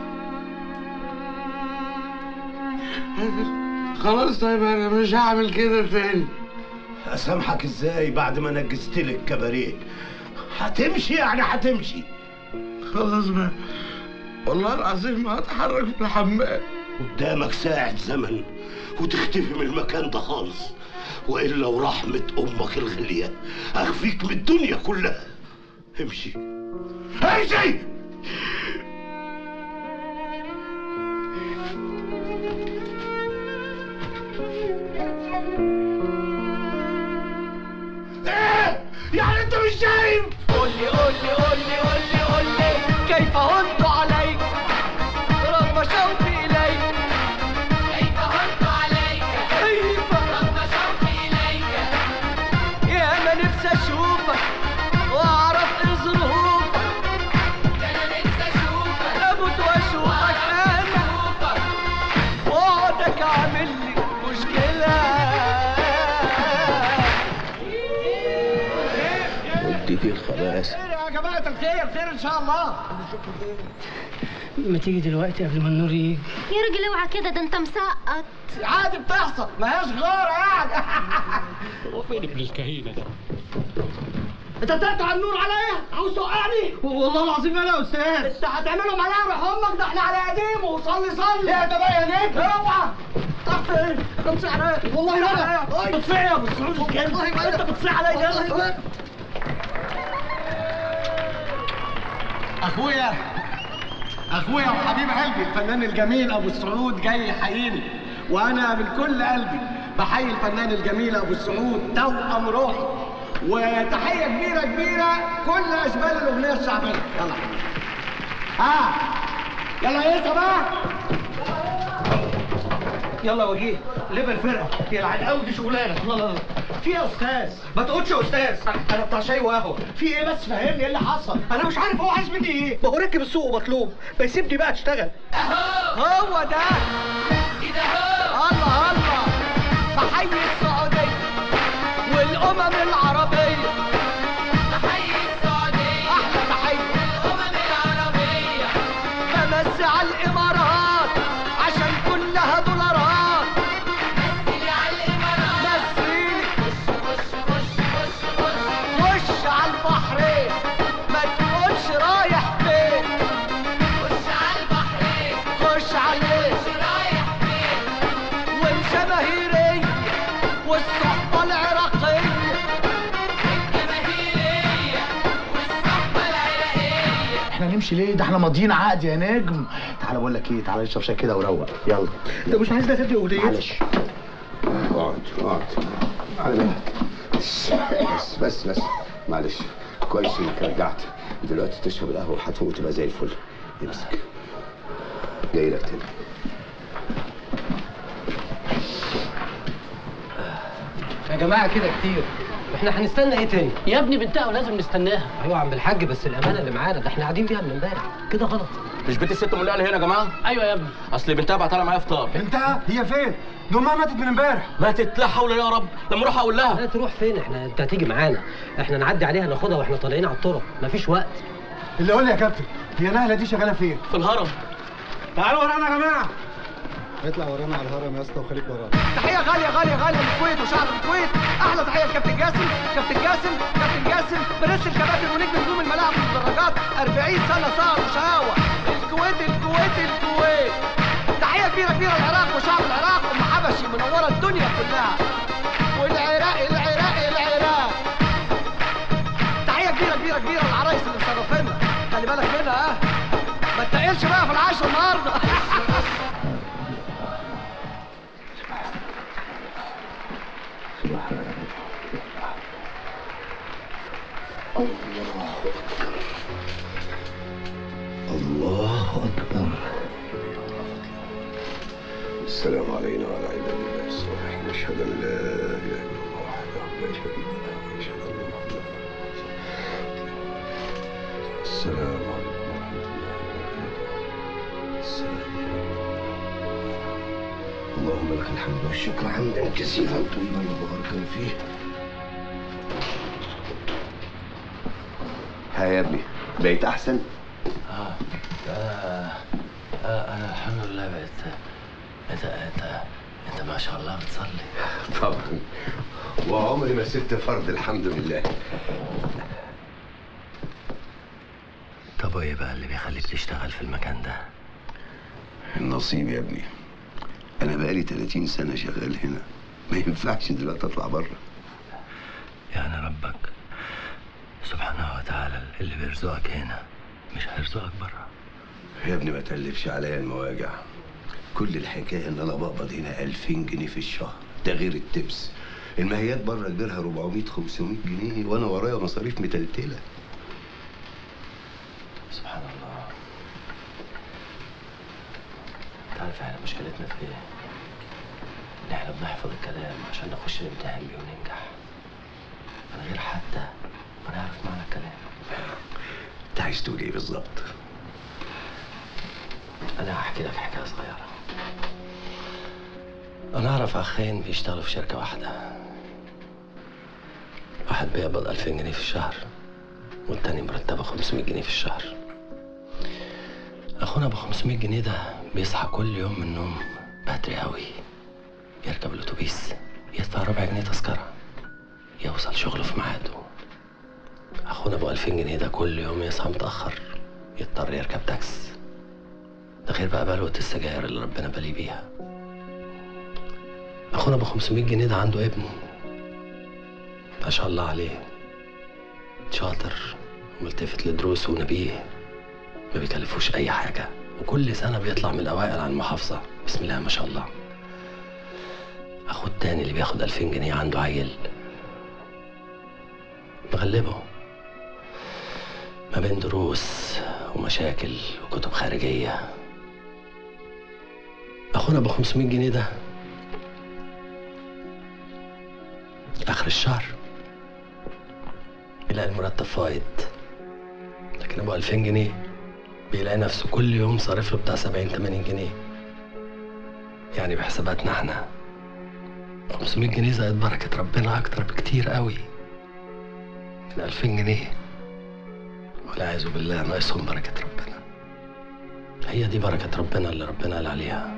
خلاص طيب انا مش هعمل كده تاني اسامحك ازاي بعد ما نجزت لك كباريه هتمشي يعني هتمشي خلاص بقى والله العظيم ما هتحرك في الحمام قدامك ساعة زمن وتختفي من المكان ده خالص وإلا ورحمة أمك الغالية أخفيك من الدنيا كلها امشي امشي ايه يعني انت مش شايف قول لي قول لي قول لي قول لي قول لي كيف هنت عليك رغم شوقي إليك كيف هنت عليك كيف رغم شوقي إليك يا أنا نفسي أشوفك وأعرف إيه ظروفك أنا نفسي أشوفك أموت وأشوفك أنا وعدك عامل لي مشكلة وديتي الخباث يا جماعة الخير خير إن شاء الله ما تيجي دلوقتي قبل ما النور يجي يا راجل اوعى كده ده انت مسقط عادي بتحصل ما هياش غارة يعني هو فين ابن الكهينة ده؟ انت بتقطع النور عليا عاوز توقعني والله العظيم انا يا استاذ انت هتعملهم عليا روح امك ده احنا على قديم وصلي صلي ايه ده بقى يا نجم اوعى طب فين انت بتصيح عليا والله ما انا بتصيح يا ابو السعود الكلب والله ما انت بتصيح عليا اخويا اخويا وحبيب قلبي الفنان الجميل ابو السعود جاي يحييني وانا من كل قلبي بحيي الفنان الجميل ابو السعود توأم روحي وتحيه كبيره كبيره كل اشبال الاغنيه الشعبيه يلا ها يلا يا إيسا بقى يلا وجيه ليفل فرقه يلعن قوي دي شغلانه لا لا لا في إيه يا استاذ ما تقولش يا استاذ انا بتاع شاي وقهوه في ايه بس فهمني ايه اللي حصل انا مش عارف هو عايز مني ايه ما هو راكب السوق ومطلوب ما يسيبني بقى اشتغل هو ده الله الله بحيي السعوديه والامم العربيه بحيي السعوديه احلى تحيه الامم العربيه بمسي على الامارات عشان كلها دولارات مثلي على الامارات مثلي خش خش خش خش خش على البحرين ما تقولش رايح فين خش على البحرين خش عليه رايح فين والجماهيرية والصحبة العراقية الجماهيرية والصحبة العراقية احنا نمشي ليه ده احنا ماضيين عقد يا نجم تعالى بقول لك ايه تعالى نشرب شاي كده وروق يلا انت مش عايز تاخد لي اغنيتي معلش اقعد اقعد على مهلك بس بس بس معلش كويس انك رجعت دلوقتي تشرب القهوه وهتفوق وتبقى زي الفل امسك جاي لك تاني يا جماعه كده كتير احنا هنستنى ايه تاني يا ابني بنتها ولازم نستناها ايوه يا عم الحاج بس الامانه اللي معانا ده احنا قاعدين فيها من امبارح كده غلط مش بنت الست ام اللي هنا يا جماعه ايوه يا ابني اصل بنتها بعتها معايا فطار بنتها هي فين دي امها ماتت من امبارح ماتت لا حول يا رب لما اروح اقول لها لا تروح فين احنا انت هتيجي معانا احنا نعدي عليها ناخدها واحنا طالعين على الطرق مفيش وقت اللي قول لي يا كابتن هي نهله دي شغاله فين؟ في الهرم تعالوا ورانا يا جماعه اطلع ورانا على الهرم يا اسطى وخليك ورانا تحيه غاليه غاليه غاليه للكويت وشعب الكويت احلى تحيه لكابتن جاسم كابتن جاسم كابتن جاسم برنس الكباتن ونجم سنه سهر وشقاوه الكويت الكويت الكويت تحيه كبيره كبيره للعراق وشعب العراق ام حبشي منوره الدنيا كلها والعراق العراق العراق تحيه كبيره كبيره كبيره للعرايس اللي مشرفينا خلي بالك منها ها ما تتقلش بقى في العشاء النهارده الله أكبر السلام علينا وعلى عباد الله الصالحين نشهد أن لا إله إلا الله وحده لا شريك له ونشهد أن محمدا رسول الله السلام عليكم ورحمة الله وبركاته السلام اللهم لك الحمد والشكر حمدا كثيرا طيبا مباركا فيه ها يا ابني بقيت أحسن؟ اه آه، آه، انا الحمد لله بقيت انت انت انت ما شاء الله بتصلي طبعا وعمري ما سبت فرض الحمد لله طب وايه بقى اللي بيخليك تشتغل في المكان ده النصيب يا ابني انا بقالي 30 سنه شغال هنا ما ينفعش دلوقتي اطلع بره يعني ربك سبحانه وتعالى اللي بيرزقك هنا مش هيرزقك بره يا ابني ما تقلبش عليا المواجع كل الحكايه ان انا بقبض هنا 2000 جنيه في الشهر ده غير التبس المهيات بره كبيرها 400 500 جنيه وانا ورايا مصاريف متلتله سبحان الله انت عارف احنا مشكلتنا في ايه؟ ان احنا بنحفظ الكلام عشان نخش الامتحان بيه وننجح من غير حتى ما نعرف معنى الكلام انت عايز تقول ايه بالظبط انا هحكي لك حكايه صغيره انا اعرف اخين بيشتغلوا في شركه واحده واحد بيقبض 2000 جنيه في الشهر والتاني مرتبه 500 جنيه في الشهر اخونا ابو 500 جنيه ده بيصحى كل يوم من النوم بدري قوي يركب الاتوبيس يدفع ربع جنيه تذكره يوصل شغله في ميعاده اخونا ابو 2000 جنيه ده كل يوم يصحى متاخر يضطر يركب تاكس ده غير بقى بلوة السجاير اللي ربنا بالي بيها اخونا ابو 500 جنيه ده عنده ابن ما شاء الله عليه شاطر وملتفت لدروسه ونبيه ما بيكلفوش اي حاجه وكل سنه بيطلع من الاوائل على المحافظه بسم الله ما شاء الله اخو التاني اللي بياخد 2000 جنيه عنده عيل مغلبه ما بين دروس ومشاكل وكتب خارجيه اخونا ابو 500 جنيه ده اخر الشهر يلاقي المرتب فايض لكن ابو 2000 جنيه بيلاقي نفسه كل يوم صارف له بتاع 70 80 جنيه يعني بحساباتنا احنا 500 جنيه زائد بركة ربنا أكتر بكتير قوي من 2000 جنيه والعياذ بالله ناقصهم بركة ربنا هي دي بركة ربنا اللي ربنا قال عليها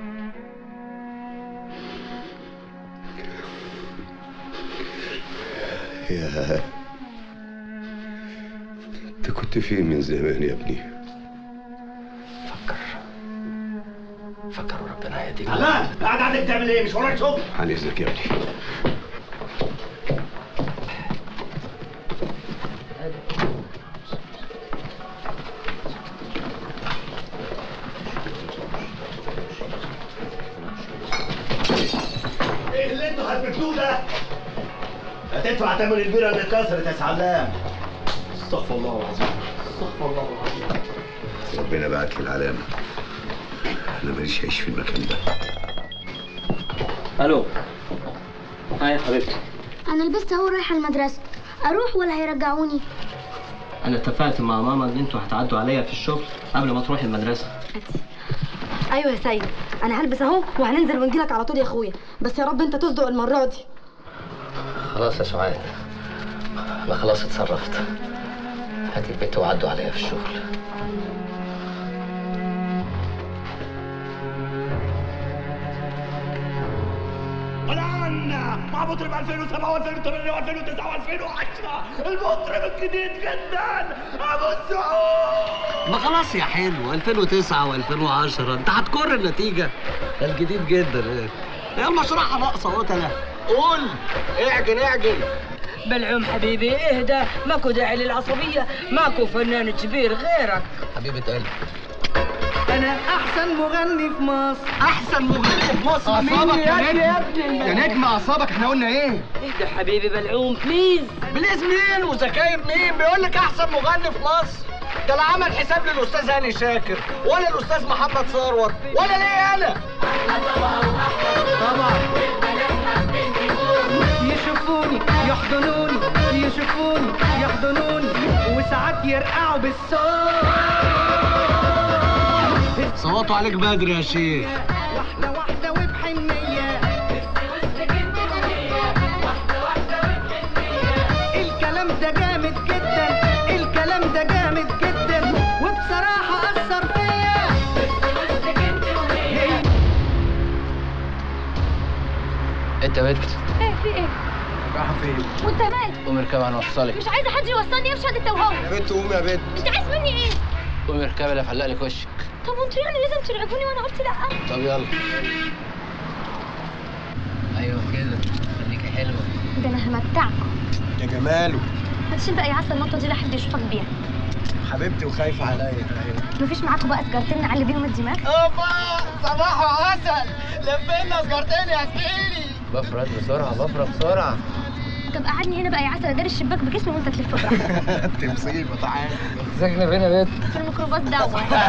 يا انت كنت فين من زمان يا ابني فكر وربنا يهديك علان قاعد عندك تعمل ايه مش وراك شغل عن اذنك يا ابني ايه اللي انتوا هتبتوه ده؟ هتدفع تمن البيره اللي اتكسرت يا سعدان استغفر الله العظيم استغفر الله العظيم ربنا بعت لي العلامه انا ماليش عيش في المكان ده الو هاي يا حبيبتي انا لبست اهو رايحه المدرسه اروح ولا هيرجعوني انا اتفقت مع ماما ان انتوا هتعدوا عليا في الشغل قبل ما تروحي المدرسه ايوه يا سيد انا هلبس اهو وهننزل ونجيلك على طول يا اخويا بس يا رب انت تصدق المره دي خلاص يا سعاد انا خلاص اتصرفت هات البيت وعدوا عليا في الشغل الآن جنة مع مطرب 2007 و2008 و2009 و2010 المطرب الجديد جدا ابو السعود ما خلاص يا حلو 2009 و2010 انت هتكر النتيجة ده الجديد جدا هي المشرحة ناقصة اهو تلا قول اعجن اعجن بلعوم حبيبي اهدى ماكو داعي للعصبية ماكو فنان كبير غيرك حبيبة قلبي انا احسن مغني في مصر احسن مغني في مصر مين يا ابني يا ابني يا نجم اعصابك احنا قلنا ايه اهدى حبيبي بلعوم بليز بليز مين وزكاير مين بيقول لك احسن مغني في مصر ده لا عمل حساب للاستاذ هاني شاكر ولا الاستاذ محمد ثروت ولا ليه انا يشوفوني يحضنوني يشوفوني يحضنوني وساعات يرقعوا بالصوت صوتوا عليك بدري يا شيخ واحدة واحدة وبحنية الكلام ده جامد جدا الكلام ده جامد جدا وبصراحة أثر فيا انت بنت ايه في ايه رايحه فين؟ وانت مالك قومي اركبي هنوصلك مش عايزه حد يوصلني امشي انت وهو يا بنت قومي يا بنت انت عايز مني ايه قومي اركبي لا افلق لك وشك طب وانتوا يعني لازم ترعبوني وانا قلت لا طب يلا ايوه كده خليكي حلوه ده انا همتعكم يا جماله هتشيل بقى يا عسل النقطه دي لحد يشوفك بيها حبيبتي وخايفة عليا مفيش معاكم بقى سجارتين نعلي بيهم الدماغ اوبا صباح وعسل لفينا سجارتين يا سيدي بفرد بسرعه بفرد بسرعه طب قعدني هنا بقى يا عسل اداري الشباك بجسمي وانت تلف براحتك انت مصيبة تعالى ساكنه فين يا بنت؟ في الميكروباص دوت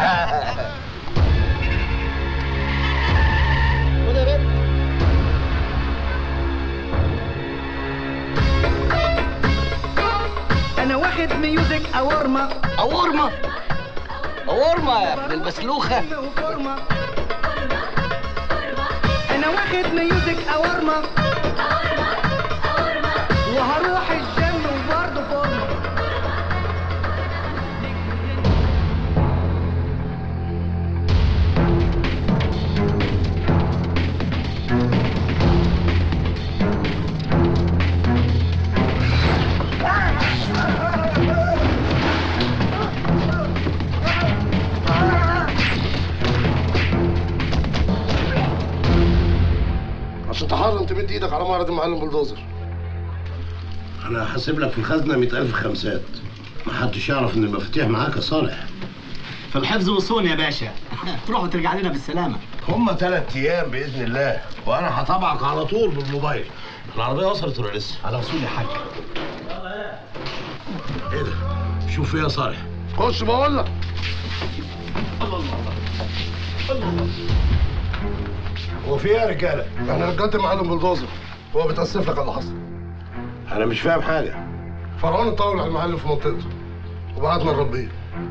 خد يا بنت أنا واخد ميوزك أورما أورما أورما يا ابن المسلوخة وفورما أنا واخد ميوزك أورما وهروح الجيم وبرضه فورما عشان تحرم تمد ايدك على معرض المعلم بلدوزر انا هحاسب لك في الخزنه 100000 خمسات ما حدش يعرف ان المفاتيح معاك يا صالح في الحفظ والصون يا باشا تروح وترجع لنا بالسلامة هما ثلاث ايام باذن الله وانا هتابعك على طول بالموبايل العربيه وصلت ولا لسه على وصول يا حاج ايه ده شوف ايه يا صالح خش بقول لك الله الله الله الله هو في ايه يا رجاله احنا رجاله المعلم بلدوزر هو بيتاسف لك على اللي حصل انا مش فاهم حاجه فرعون اتطاول على المعلم في منطقته وبعتنا نربيه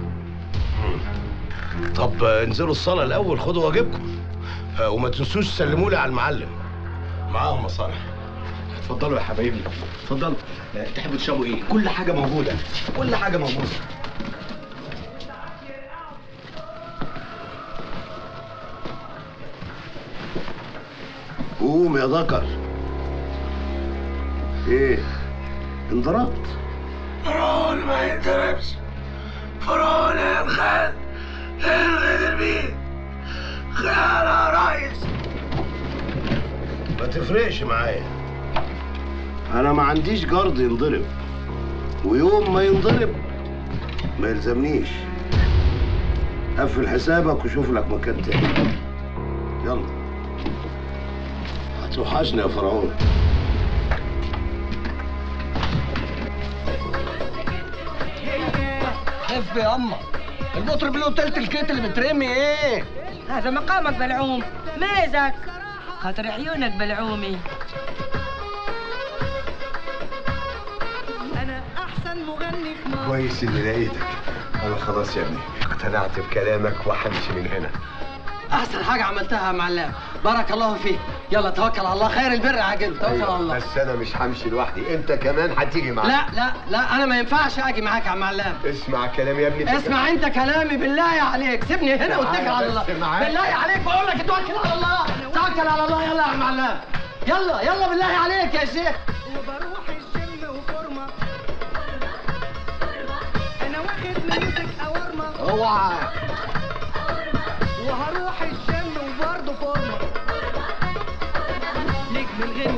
طب آه، انزلوا الصاله الاول خدوا واجبكم آه، وما تنسوش تسلموا لي على المعلم معاهم يا صالح اتفضلوا يا حبايبي اتفضلوا لا، تحبوا تشربوا ايه كل حاجة موجودة كل حاجة موجودة قوم يا ذكر ايه انضربت فرعون ما ينضربش فرعون ينخد ينغدر بيه خيانة يا ريس ما تفرقش معايا انا ما عنديش جرد ينضرب ويوم ما ينضرب ما يلزمنيش قفل حسابك وشوف لك مكان تاني يلا هتوحشني يا فرعون خف يا اما المطرب له تلت الكيت اللي بترمي ايه هذا مقامك بلعوم ميزك خاطر عيونك بلعومي أنا أحسن مغني في مصر كويس اني لقيتك انا خلاص يا ابني اقتنعت بكلامك وهمشي من هنا احسن حاجة عملتها يا معلم بارك الله فيك يلا توكل على الله خير البر عاجل توكل على الله بس انا مش همشي لوحدي انت كمان هتيجي معايا لا لا لا انا ما ينفعش اجي معاك يا معلم اسمع كلامي يا ابني اسمع انت كلامي بالله عليك سيبني هنا تعالى واتكل على بس الله معايا. بالله عليك بقول لك توكل على الله توكل على الله يلا يا معلم يلا يلا بالله عليك يا شيخ وبروح الجيم وفورمه انا واخد ميوزك اورمه اوعى وهروح الجيم وبرضه فورمه نجم الغنى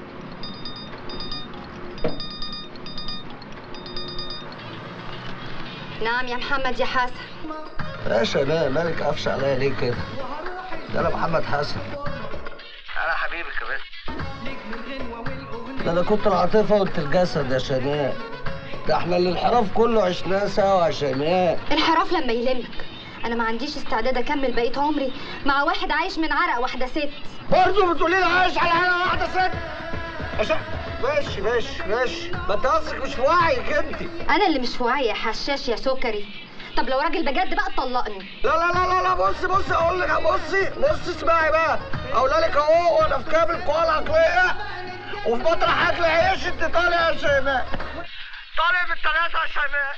نعم يا محمد يا حسن يا شباب مالك قفش عليا ليه كده؟ ده انا محمد حسن انا حبيبك يا باشا ده انا كنت العاطفه وانت الجسد يا شيماء ده احنا الانحراف كله عشناه سوا يا شيماء انحراف لما يلمك انا ما عنديش استعداد اكمل بقيه عمري مع واحد عايش من عرق واحده ست برضه بتقولي لي عايش على عيله واحده ست عشان ماشي ماشي ماشي ما انت قصدك مش في وعيك انت انا اللي مش في وعي يا حشاش يا سكري طب لو راجل بجد بقى طلقني لا لا لا لا لا بصي بصي اقول لك بصي بصي اسمعي بقى اقول لك اهو وانا في كامل القوى العقليه وفي مطرح اكل عيش انت طالع يا شيماء طالع بالثلاثه يا شيماء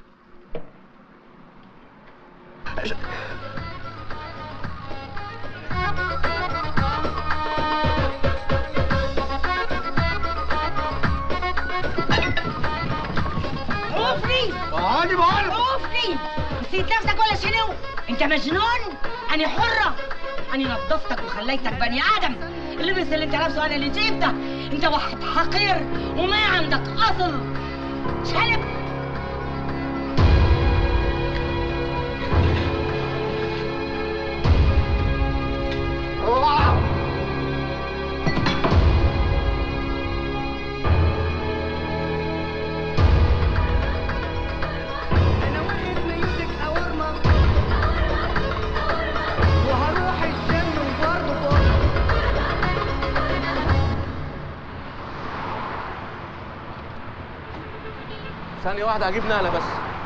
عوفني اقعدي بقول عوفني نسيت نفسك ولا شنو انت مجنون انا حرة انا نظفتك وخليتك بني ادم اللبس اللي انت لابسه انا اللي جبته انت واحد حقير وما عندك اصل شلب انا واخد ميوزك اورمه وهروح الجيم وبرضه فورمه ثانية واحدة هجيب نقلة بس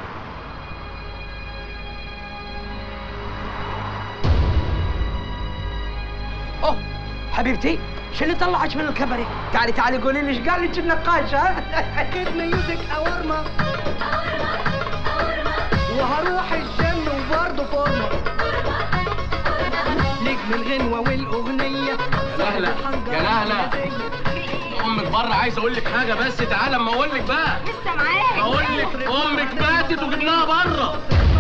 اوه حبيبتي شو اللي طلعك من الكبري تعالي تعالي قولي لي ايش قال لك النقاش ها واخد ميوزك اورمه وهروح الجيم وبرضه فورمه نجم الغنوه والاغنيه يا نهلة يا نهلة امك بره عايز اقول لك حاجة بس تعالى اما اقول لك بقى لسه معاك اقول لك امك ماتت وجبناها بره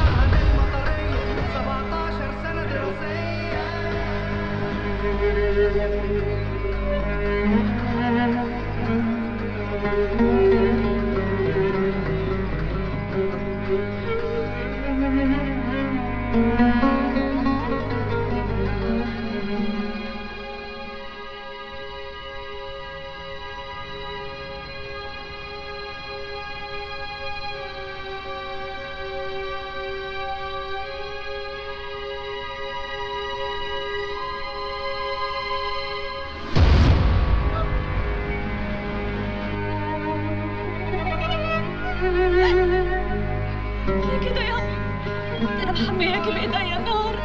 ليه كده يا ده انا محمياكي بايديا النار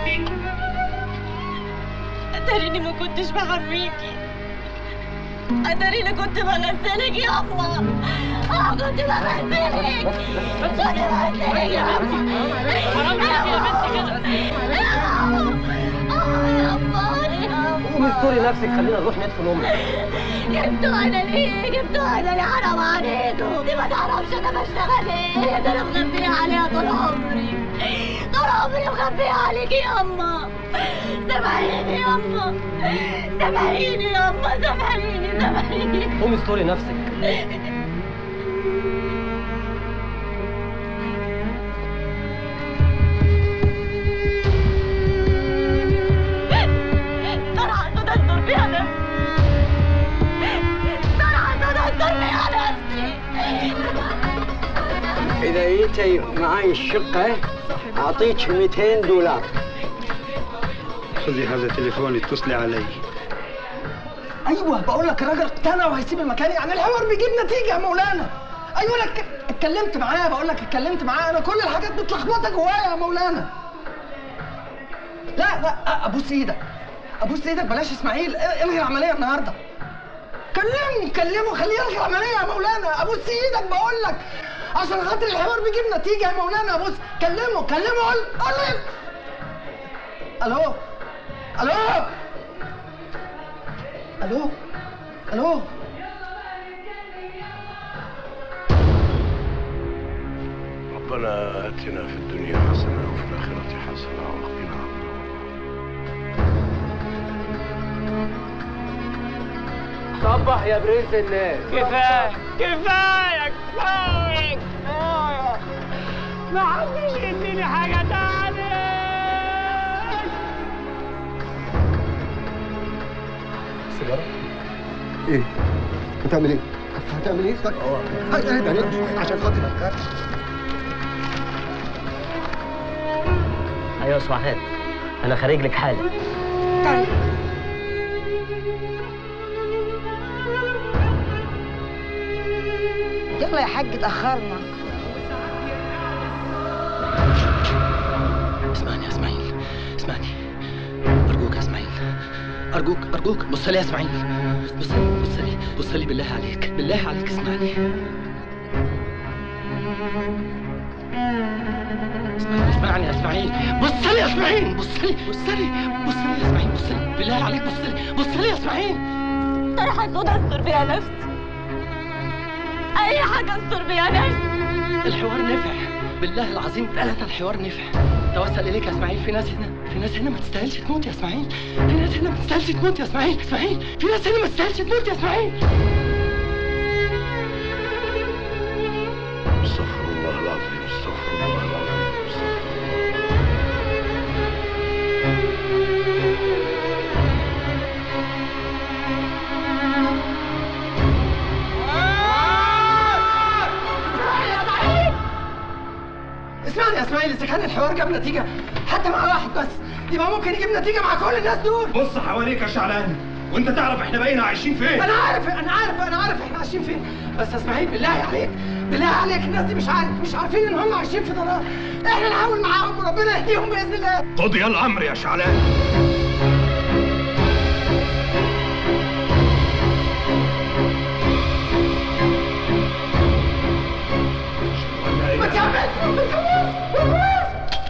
اتاريني ما كنتش بحميكي اتاريني كنت بغسلك يا الله اه كنت بغسلك كنت بغسلك يا حرام عليكي يا بنتي كده اه يا الله قومي استوري نفسك خلينا نروح ندفن امك جبتوا انا ليه جبتوا انا ليه حرام عليكم دي ما تعرفش انا بشتغل ايه ده انا مخبيه عليها طول عمري طول عمري مخبيه عليكي يا اما سامحيني يا اما سامحيني يا اما سامحيني سامحيني قومي استوري نفسك طلعت تدستر بيها نفسي طلعت تدستر بيها نفسي اذا جيتي معاي الشقة اعطيك 200 دولار خذي هذا تليفوني اتصلي علي ايوه بقول لك الراجل اقتنع وهيسيب المكان يعني الحوار بيجيب نتيجه يا مولانا ايوه انا اتك- اتكلمت معاه بقول لك اتكلمت معاه انا كل الحاجات متلخبطه جوايا يا مولانا لا لا أ- ابوس ايدك ابوس ايدك بلاش اسماعيل ال- الغي العمليه النهارده كلمه كلمه خليه يلغي العمليه يا مولانا ابوس ايدك بقول لك عشان خاطر الحوار بيجيب نتيجه يا مولانا ابوس كلمه كلمه قول قول له الو الو الو الو ربنا اتنا في الدنيا حسنه وفي الاخره حسنه وقنا عذاب صبح يا برنس الناس كفايه كفايه كفايه كفايه ما حدش يديني حاجه تاني سيجاره ايه هتعمل ايه هتعمل ايه هتعمل ايه عشان خاطر ما تخافش ايوه سعاد انا خارج لك حالا طيب يلا يا حاج اتأخرنا اسمعني يا اسماعيل اسمعني ارجوك يا اسماعيل ارجوك ارجوك بص لي يا اسماعيل بص لي بص لي بص لي بالله عليك بالله عليك اسمعني اسمعني اسمعني يا اسماعيل بص لي يا اسماعيل بص لي بص لي بص لي يا اسماعيل بص لي بالله عليك بص لي بص لي يا اسماعيل انا راح استر بيها نفسي اي حاجه استر بيها نفسي الحوار نفع بالله العظيم ثلاثة الحوار نفع توسل اليك يا اسماعيل في ناس هنا في ناس هنا ما تستاهلش تموت يا اسماعيل في ناس هنا ما تستاهلش تموت يا اسماعيل اسماعيل في ناس هنا ما تستاهلش تموت يا اسماعيل استغفر الله العظيم استغفر الله العظيم استغفر اسمعني يا اسماعيل اذا كان الحوار جاب نتيجة حتى مع واحد بس يبقى ممكن يجيب نتيجة مع كل الناس دول بص حواليك يا شعلان وانت تعرف احنا بقينا عايشين فين انا عارف انا عارف انا عارف احنا عايشين فين بس يا اسماعيل بالله عليك بالله عليك الناس دي مش عارف مش عارفين ان هم عايشين في ضلال احنا نحاول معاهم وربنا يهديهم باذن الله قضي الامر يا شعلان ما تعملش ما تعملش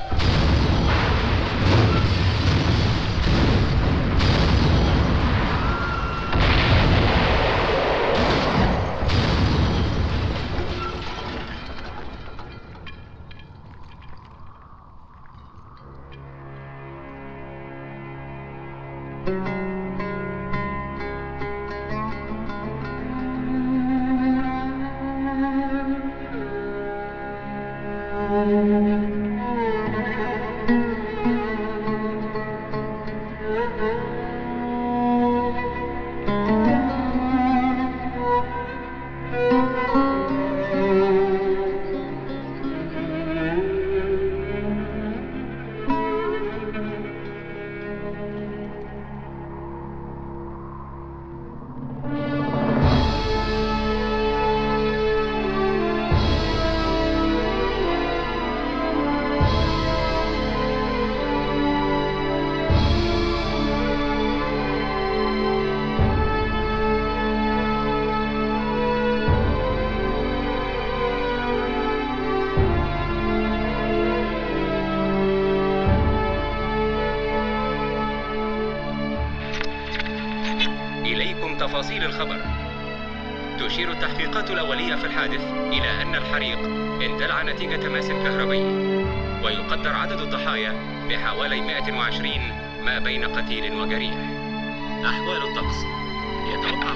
إليكم تفاصيل الخبر تشير التحقيقات الأولية في الحادث إلى أن الحريق اندلع نتيجة ماس كهربي ويقدر عدد الضحايا بحوالي 120 ما بين قتيل وجريح أحوال الطقس يتوقع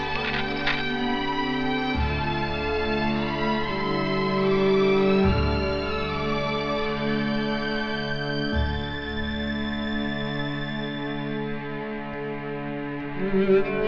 Thank you.